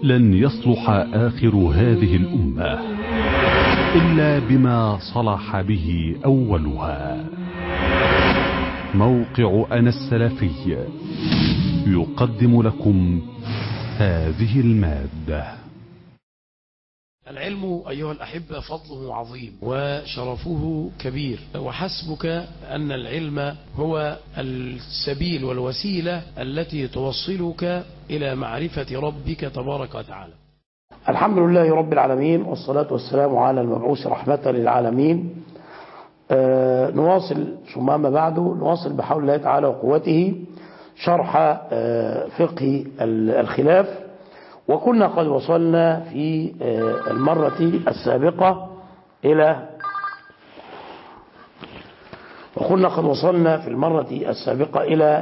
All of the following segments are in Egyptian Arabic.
لن يصلح آخر هذه الأمة إلا بما صلح به أولها موقع أنا السلفي يقدم لكم هذه المادة العلم أيها الأحبة فضله عظيم وشرفه كبير وحسبك أن العلم هو السبيل والوسيلة التي توصلك إلى معرفة ربك تبارك وتعالى الحمد لله رب العالمين والصلاة والسلام على المبعوث رحمة للعالمين آه نواصل ثم أما بعد نواصل بحول الله تعالى وقوته شرح آه فقه الخلاف وكنا قد وصلنا في آه المرة السابقة إلى وكنا قد وصلنا في المرة السابقة إلى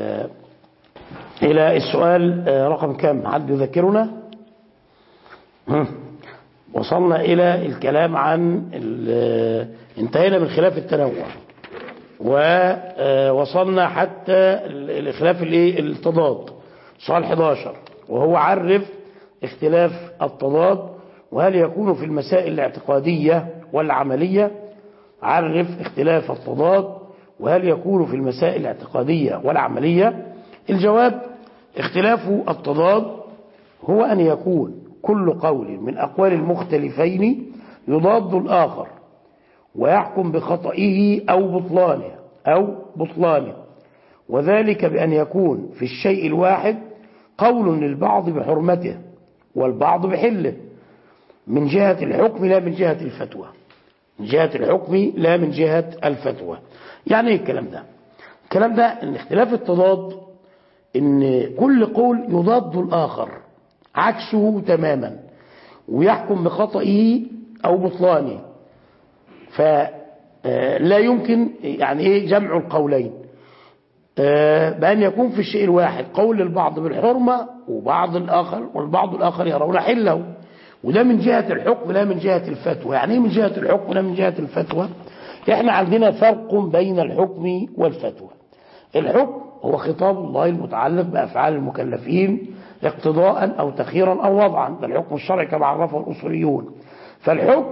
إلى السؤال رقم كم حد يذكرنا وصلنا إلى الكلام عن انتهينا من خلاف التنوع ووصلنا حتى الخلاف التضاد سؤال 11 وهو عرف اختلاف التضاد وهل يكون في المسائل الاعتقادية والعملية عرف اختلاف التضاد وهل يكون في المسائل الاعتقادية والعملية الجواب اختلاف التضاد هو أن يكون كل قول من أقوال المختلفين يضاد الآخر ويحكم بخطئه أو بطلانه أو بطلانه وذلك بأن يكون في الشيء الواحد قول للبعض بحرمته والبعض بحله من جهة الحكم لا من جهة الفتوى من جهة الحكم لا من جهة الفتوى يعني ايه الكلام ده الكلام ده ان اختلاف التضاد ان كل قول يضاد الآخر عكسه تماما ويحكم بخطئه أو بطلانه فلا يمكن يعني ايه جمع القولين بأن يكون في الشيء الواحد قول البعض بالحرمة وبعض الآخر والبعض الآخر يرون حله وده من جهة الحكم لا من جهة الفتوى يعني ايه من جهة الحكم لا من جهة الفتوى احنا عندنا فرق بين الحكم والفتوى الحكم هو خطاب الله المتعلق بأفعال المكلفين اقتضاء أو تخيرا أو وضعا ده الحكم الشرعي كما عرفه الأصوليون فالحكم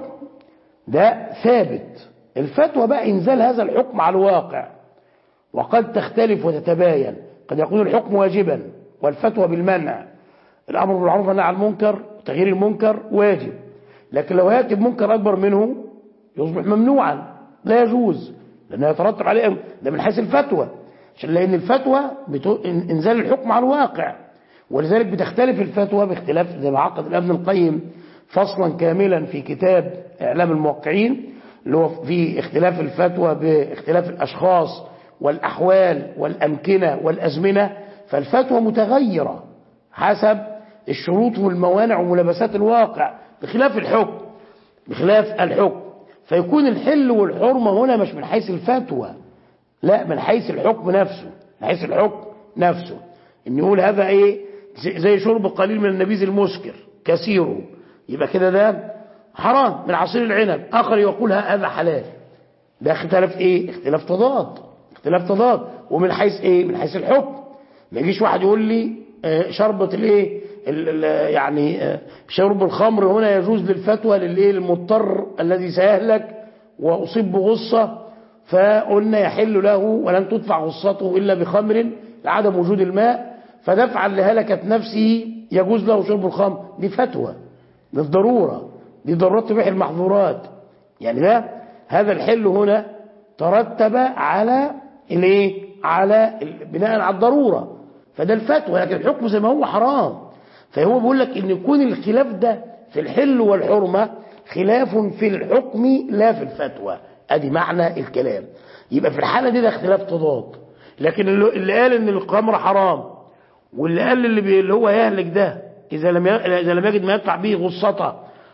ده ثابت الفتوى بقى إنزال هذا الحكم على الواقع وقد تختلف وتتباين قد يكون الحكم واجبا والفتوى بالمنع الأمر بالمعروف والنهي عن المنكر تغيير المنكر واجب لكن لو يأتي بمنكر أكبر منه يصبح ممنوعا لا يجوز لأنه يترتب عليه ده من حيث الفتوى عشان لأن الفتوى بتو... إنزال الحكم على الواقع ولذلك بتختلف الفتوى باختلاف زي ما عقد ابن القيم فصلا كاملا في كتاب إعلام الموقعين اللي هو في اختلاف الفتوى باختلاف الأشخاص والأحوال والأمكنة والأزمنة فالفتوى متغيرة حسب الشروط والموانع وملابسات الواقع بخلاف الحكم بخلاف الحكم فيكون الحل والحرمة هنا مش من حيث الفتوى لا من حيث الحكم نفسه من حيث الحكم نفسه ان يقول هذا ايه زي شرب قليل من النبيذ المسكر كثيره يبقى كده ده حرام من عصير العنب اخر يقول هذا حلال ده اختلاف ايه اختلاف تضاد اختلاف تضاد ومن حيث ايه من حيث الحكم ما يجيش واحد يقول لي شربة الايه يعني شرب الخمر هنا يجوز للفتوى للايه المضطر الذي سيهلك واصيب بغصة فقلنا يحل له ولن تدفع غصته الا بخمر لعدم وجود الماء فدفعا لهلكة نفسه يجوز له شرب الخمر دي فتوى دي الضرورة دي ضرورات تبيح المحظورات يعني ده هذا الحل هنا ترتب على الايه على بناء على الضرورة فده الفتوى لكن الحكم زي ما هو حرام فهو بيقول لك ان يكون الخلاف ده في الحل والحرمة خلاف في الحكم لا في الفتوى ادي معنى الكلام يبقى في الحالة دي ده اختلاف تضاد لكن اللي قال ان الخمر حرام واللي قال اللي, بي اللي هو يهلك ده اذا لم اذا لم يجد ما يدفع به غصته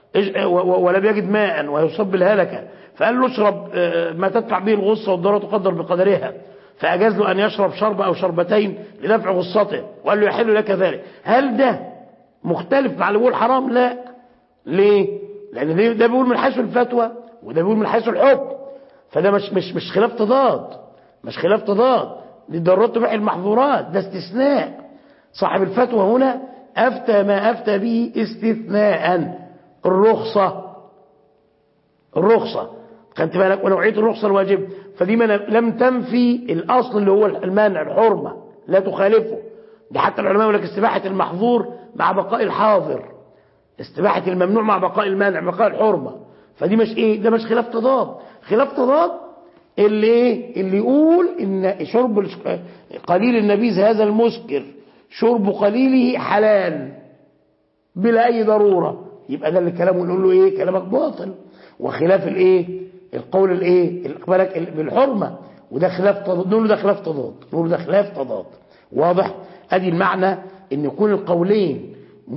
ولم يجد ماء ويصاب بالهلكه فقال له اشرب ما تدفع به الغصه والضرر تقدر بقدرها فأجاز له أن يشرب شربة أو شربتين لدفع غصته وقال له يحل لك ذلك هل ده مختلف مع اللي بيقول حرام لا ليه لأن ده بيقول من حيث الفتوى وده بيقول من حيث الحكم فده مش مش مش خلاف تضاد مش خلاف تضاد دي ضرورات تبيح المحظورات ده استثناء صاحب الفتوى هنا أفتى ما أفتى به استثناء الرخصة الرخصة خدت بالك ونوعية الرخصة الواجب فدي من لم تنفي الأصل اللي هو المانع الحرمة لا تخالفه ده حتى العلماء يقول لك استباحة المحظور مع بقاء الحاضر استباحة الممنوع مع بقاء المانع بقاء الحرمة فدي مش ايه ده مش خلاف تضاد خلاف تضاد اللي ايه اللي يقول ان شرب الش- قليل النبيذ هذا المسكر شرب قليله حلال بلا اي ضرورة يبقى ده اللي كلامه نقول له ايه كلامك باطل وخلاف الايه القول الايه بالك ال- بالحرمة وده خلاف تضاد نقول له ده خلاف تضاد نقول له ده خلاف تضاد واضح ادي المعنى ان يكون القولين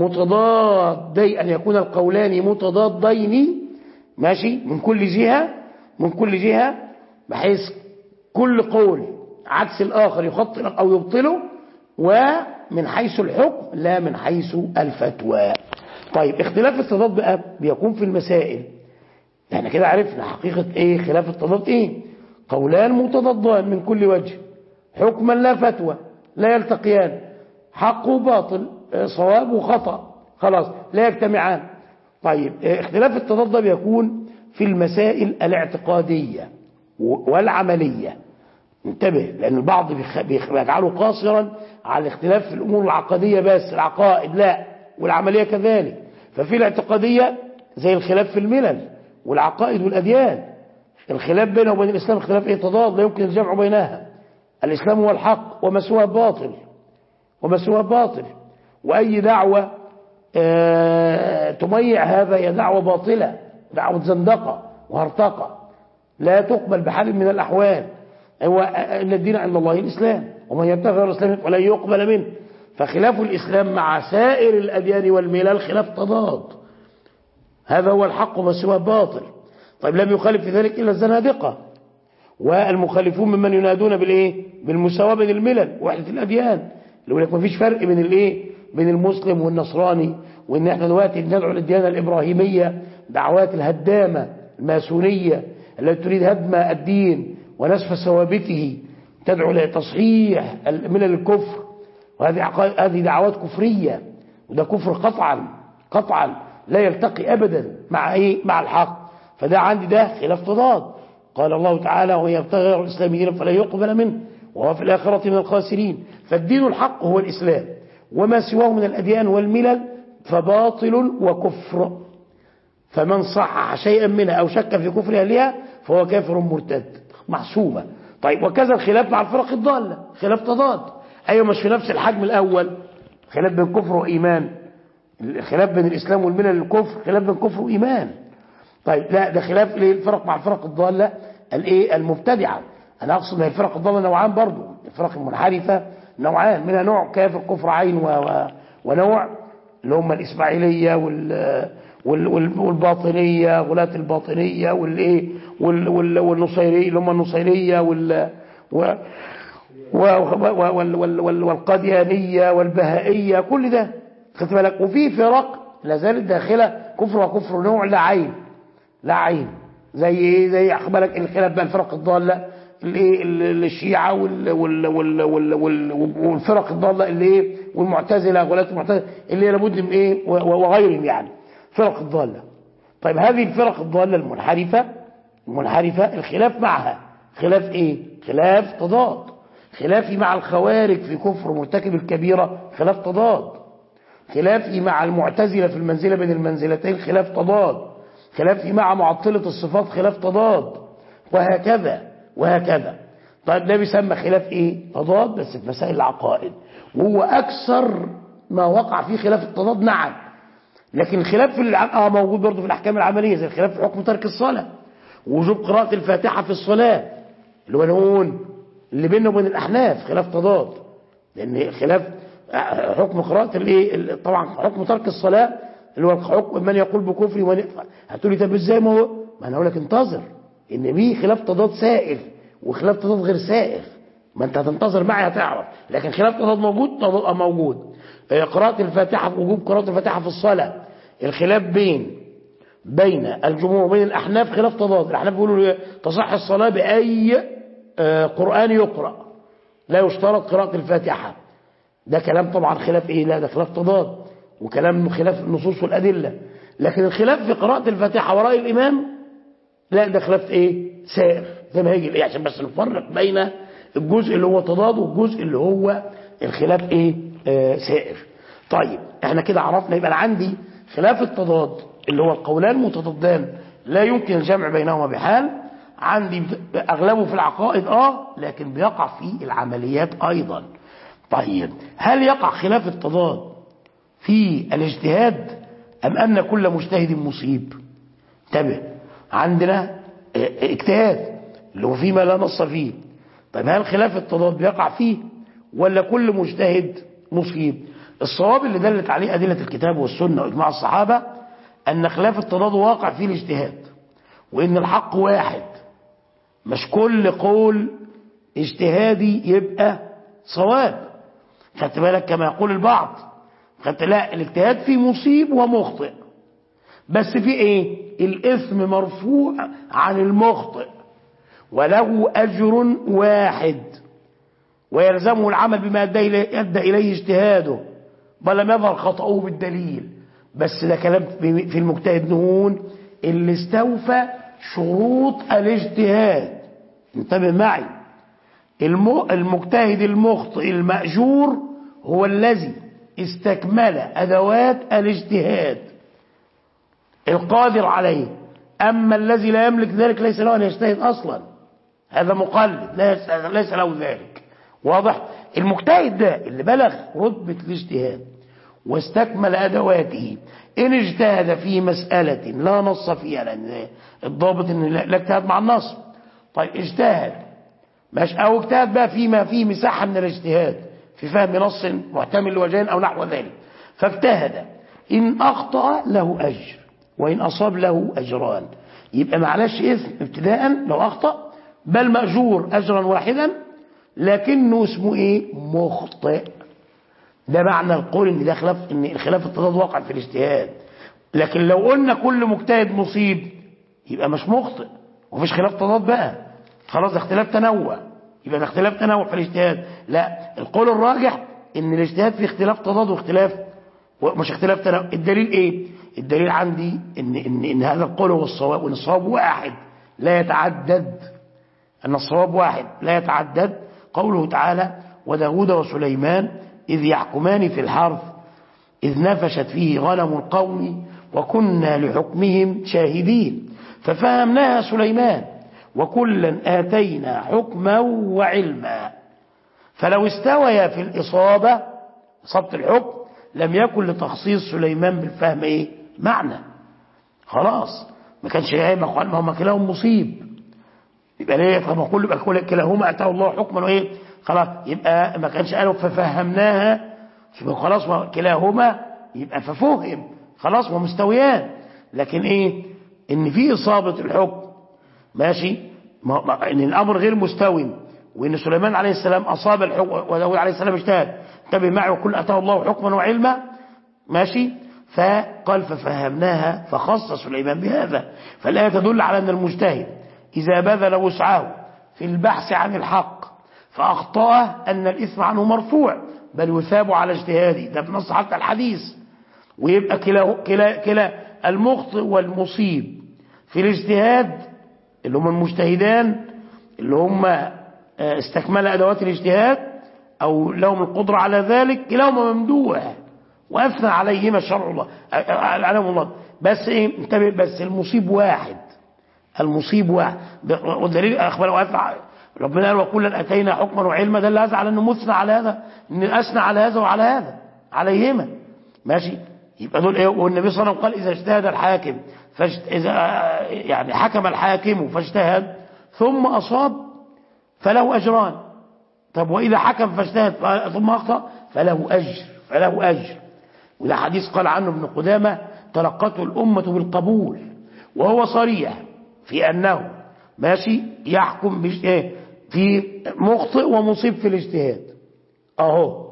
متضادي ان يكون القولان متضادين ماشي من كل جهة من كل جهة بحيث كل قول عكس الآخر يخطئ أو يبطله ومن حيث الحكم لا من حيث الفتوى طيب اختلاف التضاد بقى بيكون في المسائل احنا كده عرفنا حقيقة ايه خلاف التضاد ايه قولان متضادان من كل وجه حكما لا فتوى لا يلتقيان حق وباطل اه، صواب وخطأ خلاص لا يجتمعان طيب اه، اختلاف التضاد ده بيكون في المسائل الاعتقادية و- والعملية انتبه لأن البعض بيخ- بيخ- بيجعله قاصرا على الاختلاف في الأمور العقدية بس العقائد لا والعملية كذلك ففي الاعتقادية زي الخلاف في الملل والعقائد والأديان الخلاف بينه وبين الإسلام خلاف ايه تضاد لا يمكن الجمع بينها الإسلام هو الحق وما سواه باطل وما سواه باطل وأي دعوة آه، تميع هذا هي دعوة باطلة دعوة زندقة وهرطقة لا تقبل بحال من الأحوال هو إن الدين عند الله الإسلام ومن يبتغي غير الإسلام فلن يقبل منه فخلاف الإسلام مع سائر الأديان والملل خلاف تضاد هذا هو الحق وما سواه باطل طيب لم يخالف في ذلك إلا الزنادقة والمخالفون ممن ينادون بالايه بالمساواة بين الملل وحدة الأديان اللي يقول لك مفيش فرق بين الايه بين المسلم والنصراني وان احنا دلوقتي ندعو للديانة الإبراهيمية دعوات الهدامة الماسونية التي تريد هدم الدين ونسف ثوابته تدعو لتصحيح من الكفر وهذه عقائد- هذه دعوات كفرية وده كفر قطعا قطعا لا يلتقي أبدا مع ايه مع الحق فده عندي ده خلاف تضاد قال الله تعالى ومن يبتغي غير الإسلام دينا فلا يقبل منه وهو في الآخرة من الخاسرين فالدين الحق هو الإسلام وما سواه من الأديان والملل فباطل وكفر فمن صحح شيئا منها أو شك في كفر أهلها فهو كافر مرتد محسومة طيب وكذا الخلاف مع الفرق الضالة خلاف تضاد أيوة مش في نفس الحجم الأول خلاف بين كفر وإيمان الخلاف بين الإسلام والملل الكفر خلاف بين كفر وإيمان طيب لا ده خلاف ليه الفرق مع الفرق الضالة الايه المبتدعة انا اقصد ان الفرق الضالة نوعان برضو الفرق المنحرفة نوعان منها نوع كافر كفر عين و... و... ونوع اللي هم الاسماعيلية وال... وال... وال... والباطنية غلاة الباطنية والايه وال... وال... والنصيرية اللي هم النصيرية وال... و... و... وال... وال... وال... والقاديانية والبهائية كل ده خدت بالك وفي فرق لا زالت داخلة كفر وكفر نوع لا عين لا عين زي ايه زي اخبارك الخلاف بين الفرق الضاله الايه ال- الشيعه وال وال وال وال وال والفرق الضاله اللي ايه والمعتزله غلاة المعتزله اللي هي لابد من ايه و- و- وغيرهم يعني فرق الضاله طيب هذه الفرق الضاله المنحرفه المنحرفه الخلاف معها خلاف ايه خلاف تضاد خلافي مع الخوارج في كفر مرتكب الكبيره خلاف تضاد خلافي مع المعتزلة في المنزلة بين المنزلتين خلاف تضاد خلافي مع معطلة الصفات خلاف تضاد وهكذا وهكذا طيب ده بيسمى خلاف ايه تضاد بس في مسائل العقائد وهو اكثر ما وقع فيه خلاف التضاد نعم لكن الخلاف في الع... اه موجود برضه في الاحكام العمليه زي الخلاف في حكم ترك الصلاه وجوب قراءه الفاتحه في الصلاه اللي هو نقول اللي بينه وبين الاحناف خلاف تضاد لان خلاف حكم قراءه الايه طبعا حكم ترك الصلاه اللي هو حكم من يقول بكفر ومن هتقول لي طب ازاي ما هو ما انا اقول لك انتظر ان في خلاف تضاد سائر وخلاف تضاد غير سائر ما انت هتنتظر معي هتعرف لكن خلاف تضاد موجود تضاد موجود آه، قراءة الفاتحة وجوب قراءة الفاتحة في الصلاة الخلاف بين بين الجمهور وبين الأحناف خلاف تضاد الأحناف بيقولوا تصح الصلاة بأي آه، قرآن يقرأ لا يشترط قراءة الفاتحة ده كلام طبعا خلاف ايه لا ده خلاف تضاد وكلام خلاف النصوص والأدلة لكن الخلاف في قراءة الفاتحة وراء الإمام لا ده خلاف ايه سائر زي ما هيجي ايه عشان بس نفرق بين الجزء اللي هو تضاد والجزء اللي هو الخلاف ايه آه سائر طيب احنا كده عرفنا يبقى انا عندي خلاف التضاد اللي هو القولان متضادان لا يمكن الجمع بينهما بحال عندي اغلبه في العقائد اه لكن بيقع في العمليات ايضا طيب هل يقع خلاف التضاد في الاجتهاد ام ان كل مجتهد مصيب انتبه عندنا اجتهاد اللي هو فيما لا نص فيه طيب هل خلاف التضاد بيقع فيه ولا كل مجتهد مصيب الصواب اللي دلت عليه أدلة الكتاب والسنة وإجماع الصحابة أن خلاف التضاد واقع فيه الاجتهاد وإن الحق واحد مش كل قول اجتهادي يبقى صواب خدت بالك كما يقول البعض خدت لا الاجتهاد فيه مصيب ومخطئ بس في ايه الاثم مرفوع عن المخطئ وله اجر واحد ويلزمه العمل بما ادى اليه اجتهاده ولم يظهر خطأه بالدليل بس ده كلام في المجتهد نهون اللي استوفى شروط الاجتهاد انتبه معي المجتهد المخطئ المأجور هو الذي استكمل أدوات الاجتهاد القادر عليه أما الذي لا يملك ذلك ليس له أن يجتهد أصلا هذا مقلد ليس له ذلك واضح المجتهد ده اللي بلغ رتبة الاجتهاد واستكمل أدواته إن اجتهد في مسألة لا نص فيها لأن الضابط إن لا اجتهاد مع النص طيب اجتهد مش أو اجتهد بقى فيما فيه مساحة من الاجتهاد في فهم نص محتمل لوجهين أو نحو ذلك فاجتهد إن أخطأ له أجر وإن أصاب له أجران يبقى معلش إثم ابتداء لو أخطأ بل مأجور أجرا واحدا لكنه اسمه إيه مخطئ ده معنى القول ان ده خلاف ان الخلاف التضاد واقع في الاجتهاد لكن لو قلنا كل مجتهد مصيب يبقى مش مخطئ ومفيش خلاف تضاد بقى خلاص ده اختلاف تنوع يبقى ده اختلاف تنوع في الاجتهاد لا القول الراجح ان الاجتهاد فيه اختلاف تضاد واختلاف مش اختلاف تنوع الدليل ايه الدليل عندي ان ان ان هذا القول هو الصواب وان الصواب واحد لا يتعدد ان الصواب واحد لا يتعدد قوله تعالى وداود وسليمان إذ يحكمان في الحرث إذ نفشت فيه غنم القوم وكنا لحكمهم شاهدين ففهمناها سليمان وكلا آتينا حكما وعلما فلو استويا في الإصابة إصابة الحكم لم يكن لتخصيص سليمان بالفهم إيه معنى خلاص ما كانش هيبقى ما هم كلاهم مصيب يبقى ليه طب كل يبقى كلاهما اتاه الله حكما وايه خلاص يبقى ما كانش قالوا ففهمناها يبقى خلاص كلاهما يبقى ففهم خلاص ومستويان لكن ايه ان في اصابه الحكم ماشي ما ان الامر غير مستوي وان سليمان عليه السلام اصاب الحكم وداود عليه السلام اجتهد انتبه معي وكل اتاه الله حكما وعلما ماشي فقال ففهمناها فخص سليمان بهذا فالايه تدل على ان المجتهد اذا بذل وسعه في البحث عن الحق فأخطأه أن الإثم عنه مرفوع بل يثاب على اجتهاده ده بنص حتى الحديث ويبقى كلا, كلا, كلا المخطئ والمصيب في الاجتهاد اللي هم المجتهدان اللي هم استكمال أدوات الاجتهاد أو لهم القدرة على ذلك كلاهما ممدوح وأثنى عليهما شرع الله عليهم الله بس إيه انتبه بس المصيب واحد المصيب واحد والدليل أخبر وأثنى ربنا قال وكلا اتينا حكما وعلما دل هذا على انه مثنى على هذا ان اثنى على هذا وعلى هذا عليهما ماشي يبقى دول ايه والنبي صلى الله عليه وسلم قال اذا اجتهد الحاكم فاجت اذا يعني حكم الحاكم فاجتهد ثم اصاب فله اجران طب واذا حكم فاجتهد ثم اخطا فله اجر فله اجر وده حديث قال عنه ابن قدامه تلقته الامه بالقبول وهو صريح في انه ماشي يحكم بش ايه في مخطئ ومصيب في الاجتهاد اهو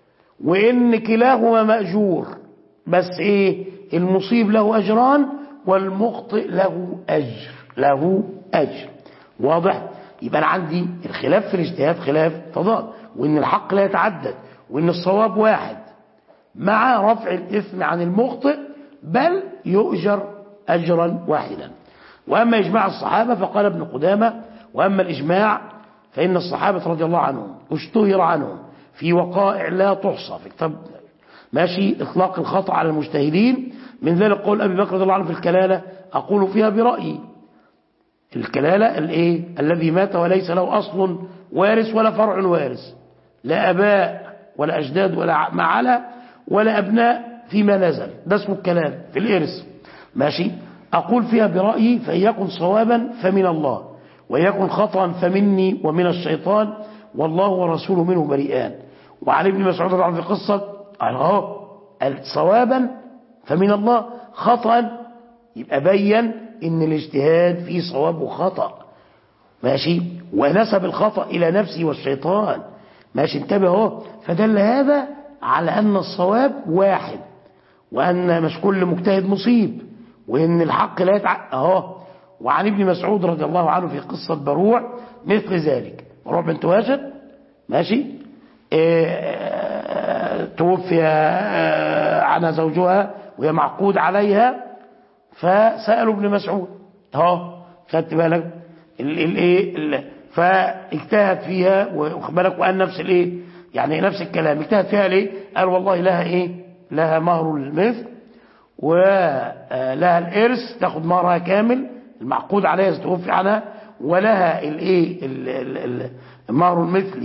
وان كلاهما ماجور بس ايه المصيب له اجران والمخطئ له اجر له اجر واضح يبقى انا عندي الخلاف في الاجتهاد خلاف تضاد وان الحق لا يتعدد وان الصواب واحد مع رفع الإثم عن المخطئ بل يؤجر أجرا واحدا وأما إجماع الصحابة فقال ابن قدامة وأما الإجماع فإن الصحابة رضي الله عنهم اشتهر عنهم في وقائع لا تحصى في كتاب ماشي إطلاق الخطأ على المجتهدين من ذلك قول أبي بكر رضي الله عنه في الكلالة أقول فيها برأيي الكلالة الايه الذي مات وليس له أصل وارث ولا فرع وارث لا أباء ولا أجداد ولا معلى ولا أبناء فيما نزل ده اسمه الكلام في الإرث ماشي أقول فيها برأيي فإن يكن صوابا فمن الله وإن يكن خطأ فمني ومن الشيطان والله ورسوله منه بريئان وعن ابن مسعود رضي الله عنه في قصة قال اهو صوابا فمن الله خطأ يبقى بين ان الاجتهاد فيه صواب وخطأ ماشي ونسب الخطأ الى نفسه والشيطان ماشي انتبه اهو فدل هذا على ان الصواب واحد وان مش كل مجتهد مصيب وان الحق لا يتع اهو وعن ابن مسعود رضي الله عنه في قصة بروع مثل ذلك بروع بنت واشد ماشي اه توفي اه عنها زوجها وهي معقود عليها فسألوا ابن مسعود اهو خدت بالك الايه فاجتهد فيها واخد بالك وقال نفس الايه يعني نفس الكلام اجتهد فيها ليه قال والله لها ايه لها مهر المثل ولها الارث تاخد مهرها كامل المعقود عليها توفي عنها ولها الايه المهر المثلي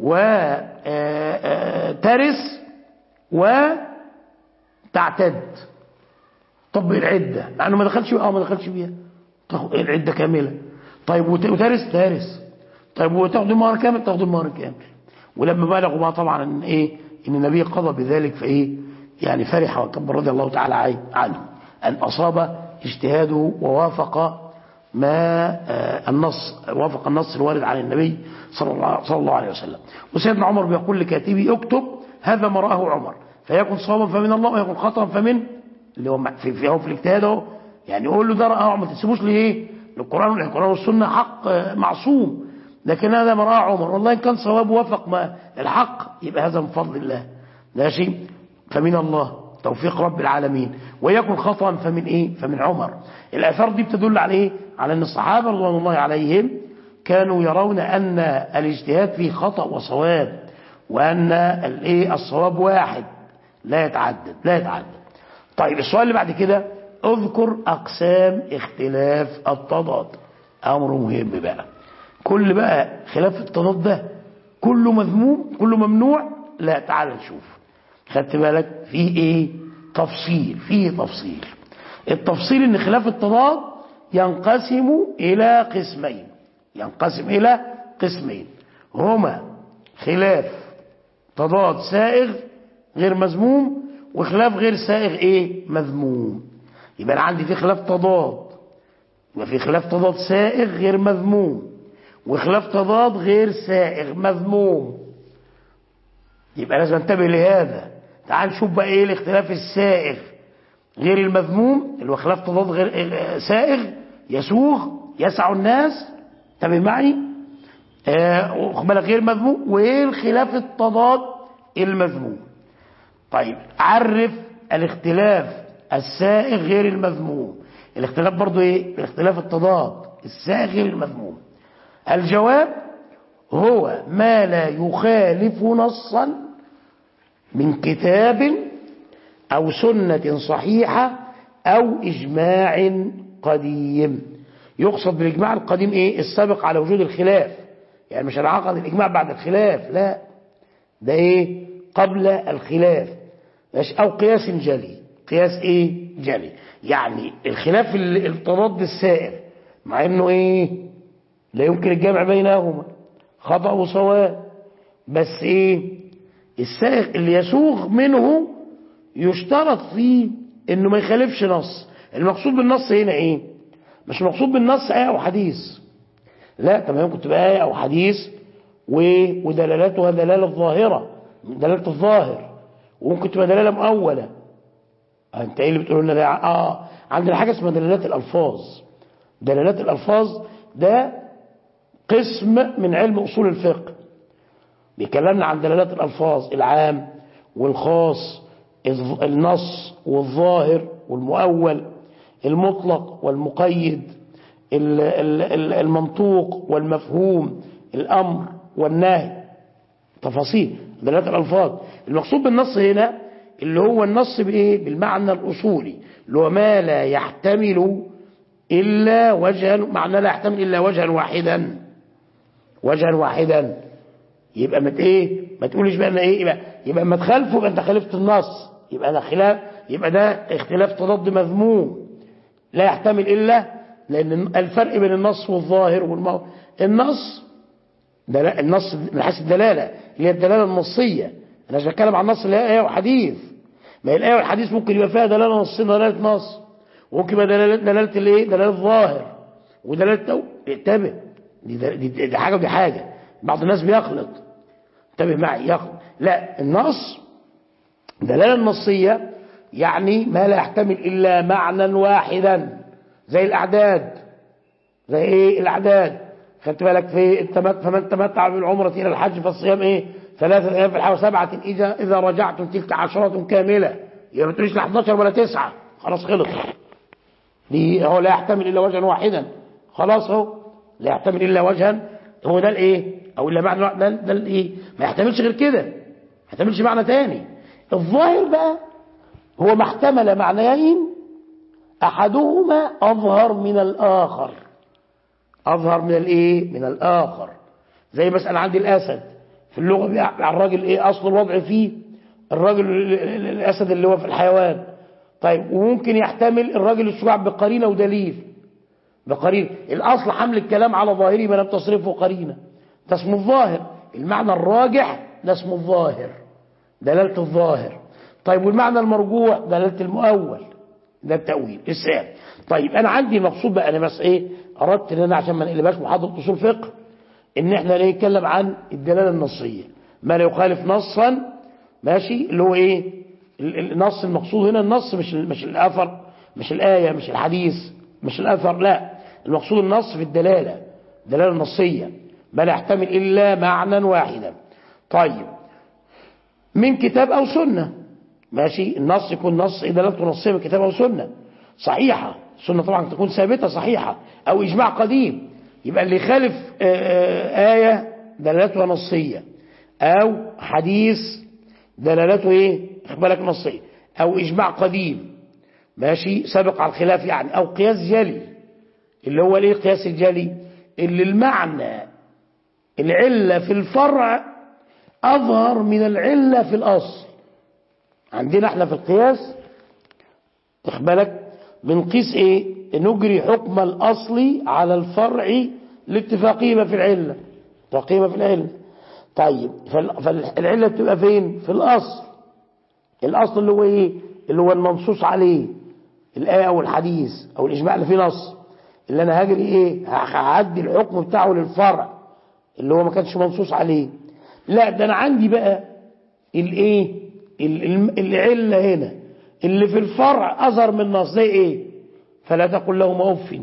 وترث وتعتد طب العدة مع انه ما دخلش اه ما دخلش بيها تاخد العدة كاملة طيب وترث ترث طيب وتاخد المهر كامل تاخد المهر كامل ولما بلغوا بقى طبعا ان ايه ان النبي قضى بذلك فايه يعني فرح وكبر رضي الله تعالى عنه ان اصاب اجتهاده ووافق ما آه النص وافق النص الوارد عن النبي صلى الله, صلى الله عليه وسلم وسيدنا عمر بيقول لكاتبه اكتب هذا ما رآه عمر فيكن صوابا فمن الله ويكن خطأ فمن اللي هو في في هو في الاجتهاد اهو يعني يقول له ده رأى ما تسيبوش ليه القرآن القرآن والسنة حق معصوم لكن هذا ما رأى عمر والله إن كان صواب وافق ما الحق يبقى هذا من فضل الله ماشي فمن الله توفيق رب العالمين ويكن خطأ فمن ايه فمن عمر الآثار دي بتدل على ايه على ان الصحابة رضوان الله عليهم كانوا يرون ان الاجتهاد فيه خطأ وصواب وان الايه الصواب واحد لا يتعدد لا يتعدد طيب السؤال اللي بعد كده اذكر اقسام اختلاف التضاد امر مهم بقى كل بقى خلاف التضاد ده كله مذموم كله ممنوع لا تعال نشوف خدت بالك فيه ايه تفصيل فيه تفصيل التفصيل ان خلاف التضاد ينقسم الى قسمين ينقسم الى قسمين هما خلاف تضاد سائغ غير مذموم وخلاف غير سائغ ايه مذموم يبقى انا عندي في خلاف تضاد يبقى في خلاف تضاد سائغ غير مذموم وخلاف تضاد غير سائغ مذموم يبقى لازم انتبه لهذا تعال نشوف بقى ايه الاختلاف السائغ غير المذموم اللي هو خلاف تضاد غير سائغ يسوغ يسع الناس انتبه معي آه بالك غير مذموم وايه الخلاف التضاد المذموم طيب عرف الاختلاف السائغ غير المذموم الاختلاف برضو ايه الاختلاف التضاد السائغ غير المذموم الجواب هو ما لا يخالف نصا من كتاب او سنة صحيحة او اجماع قديم يقصد بالاجماع القديم ايه السابق على وجود الخلاف يعني مش هنعقد الاجماع بعد الخلاف لا ده ايه قبل الخلاف ماشي او قياس جلي قياس ايه جلي يعني الخلاف التضاد السائر مع انه ايه لا يمكن الجمع بينهما خطأ وصواب بس ايه السائغ اللي يسوغ منه يشترط فيه انه ما يخالفش نص المقصود بالنص هنا ايه مش المقصود بالنص ايه او حديث لا طب ممكن تبقى ايه او حديث و... ودلالاتها دلاله ظاهره دلاله الظاهر وممكن تبقى دلاله مؤوله انت ايه اللي بتقول لنا ده اه عندنا حاجه اسمها دلالات الالفاظ دلالات الالفاظ ده قسم من علم اصول الفقه بيكلمنا عن دلالات الالفاظ العام والخاص الظ- النص والظاهر والمؤول المطلق والمقيد ال- ال- ال- المنطوق والمفهوم الأمر والنهي تفاصيل دلالات الألفاظ المقصود بالنص هنا اللي هو النص بإيه بالمعنى الأصولي اللي هو ما لا يحتمل إلا وجها معنى لا يحتمل إلا وجها واحدا وجها واحدا يبقى ما ت- ايه ما تقولش بقى انا ايه يبقى يبقى ما تخالفه يبقى انت خالفت النص يبقى ده خلاف يبقى ده اختلاف تضاد مذموم لا يحتمل الا لان الفرق بين النص والظاهر والمو... النص دل... النص من حيث الدلاله اللي هي الدلاله النصيه انا مش بتكلم عن النص اللي هي ايه وحديث ما هي الايه والحديث ممكن يبقى فيها دلاله نصيه دلاله نص وممكن يبقى دلاله دلاله الايه دلاله ظاهر ودلاله تو... انتبه دي, دي, دي, دي حاجه ودي حاجه بعض الناس بيخلط انتبه معي يخلط لا النص دلاله النصيه يعني ما لا يحتمل الا معنى واحدا زي الاعداد زي ايه الاعداد خدت بالك في التمت فمن تمتع بالعمره الى الحج فالصيام ايه ثلاثه ايام في الحج سبعه اذا اذا رجعتم تلك عشره كامله يبقى ما تقوليش لا 11 ولا 9 خلاص خلص دي هو لا يحتمل الا وجها واحدا خلاص اهو لا يحتمل الا وجها هو ده الايه او الا معنى ده, ده الايه ما يحتملش غير كده ما يحتملش معنى تاني الظاهر بقى هو ما احتمل معنيين احدهما اظهر من الاخر اظهر من الايه من الاخر زي مثلا عندي الاسد في اللغه بتاع الراجل ايه اصل الوضع فيه الراجل ال- ال- الاسد اللي هو في الحيوان طيب وممكن يحتمل الراجل الشجاع بقرينه ودليل بقرينه الاصل حمل الكلام على ظاهره ما لم تصرفه قرينه ده اسمه الظاهر المعنى الراجح ده اسمه الظاهر دلاله الظاهر طيب والمعنى المرجوح دلاله المؤول ده التأويل السام طيب انا عندي مقصود بقى انا بس ايه اردت ان انا عشان ما نقلبهاش محاضره اصول فقه ان احنا نتكلم عن الدلاله النصيه ما لا يخالف نصا ماشي اللي هو ايه ال- ال- النص المقصود هنا النص مش ال- مش الاثر مش الايه مش الحديث مش الاثر لا المقصود النص في الدلاله الدلاله النصيه ما لا يحتمل الا معنى واحدا طيب من كتاب او سنه ماشي النص يكون نص دلالته نصيه من كتاب او سنه صحيحه السنه طبعا تكون ثابته صحيحه او اجماع قديم يبقى اللي يخالف آه، آه، ايه دلالتها نصيه او حديث دلالته ايه خد بالك نصيه او اجماع قديم ماشي سابق على الخلاف يعني او قياس جلي اللي هو الايه قياس الجلي اللي المعنى العله في الفرع اظهر من العله في الاصل عندنا احنا في القياس واخد بالك بنقيس ايه نجري حكم الاصل على الفرع لاتفاقهما في العله اتفاقهما في العله طيب فال- فالعله بتبقى فين في الاصل الاصل اللي هو ايه اللي هو المنصوص عليه الايه او الحديث او الاجماع اللي فيه نص اللي انا هجري ايه هعدي الحكم بتاعه للفرع اللي هو ما كانش منصوص عليه لا ده انا عندي بقى الايه ال- ال- العله هنا اللي في الفرع اظهر من النص زي ايه فلا تقل لهما اف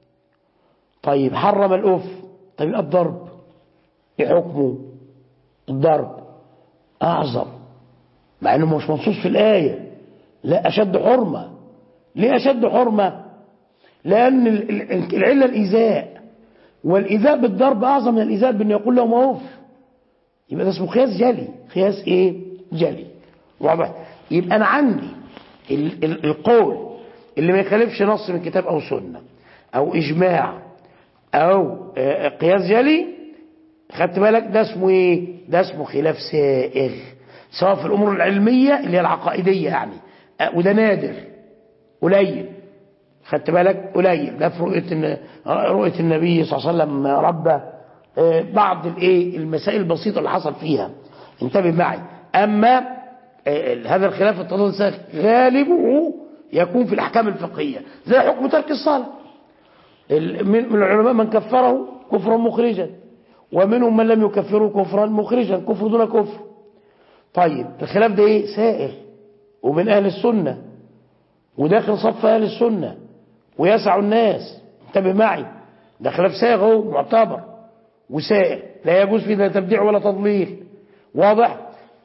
طيب حرم الاف طيب يبقى الضرب ايه حكمه الضرب اعظم مع انه مش منصوص في الايه لا اشد حرمه ليه اشد حرمه لان ال- ال- العله الايذاء والايذاء بالضرب اعظم من الايذاء بان يقول لهما اف يبقى ده اسمه قياس جلي قياس ايه جلي واضح يبقى انا عندي ال ال القول اللي ما يخالفش نص من كتاب او سنه او اجماع او آه، قياس جلي خدت بالك ده اسمه ايه ده اسمه خلاف سائغ سواء في الامور العلميه اللي هي العقائديه يعني آه، وده نادر قليل خدت بالك قليل ده في رؤيه الن- رؤيه النبي صلى الله عليه وسلم ربه آه، بعض الايه المسائل البسيطه اللي حصل فيها انتبه معي اما آه، هذا الخلاف التضاد السائغ غالبه يكون في الاحكام الفقهيه زي حكم ترك الصلاه ال- من من العلماء من كفره كفرا مخرجا ومنهم من لم يكفره كفرا مخرجا كفر دون كفر طيب الخلاف ده ايه سائغ ومن اهل السنه وداخل صف اهل السنه ويسع الناس انتبه معي ده خلاف سائغ اهو معتبر وسائغ لا يجوز فيه لا تبديع ولا تضليل واضح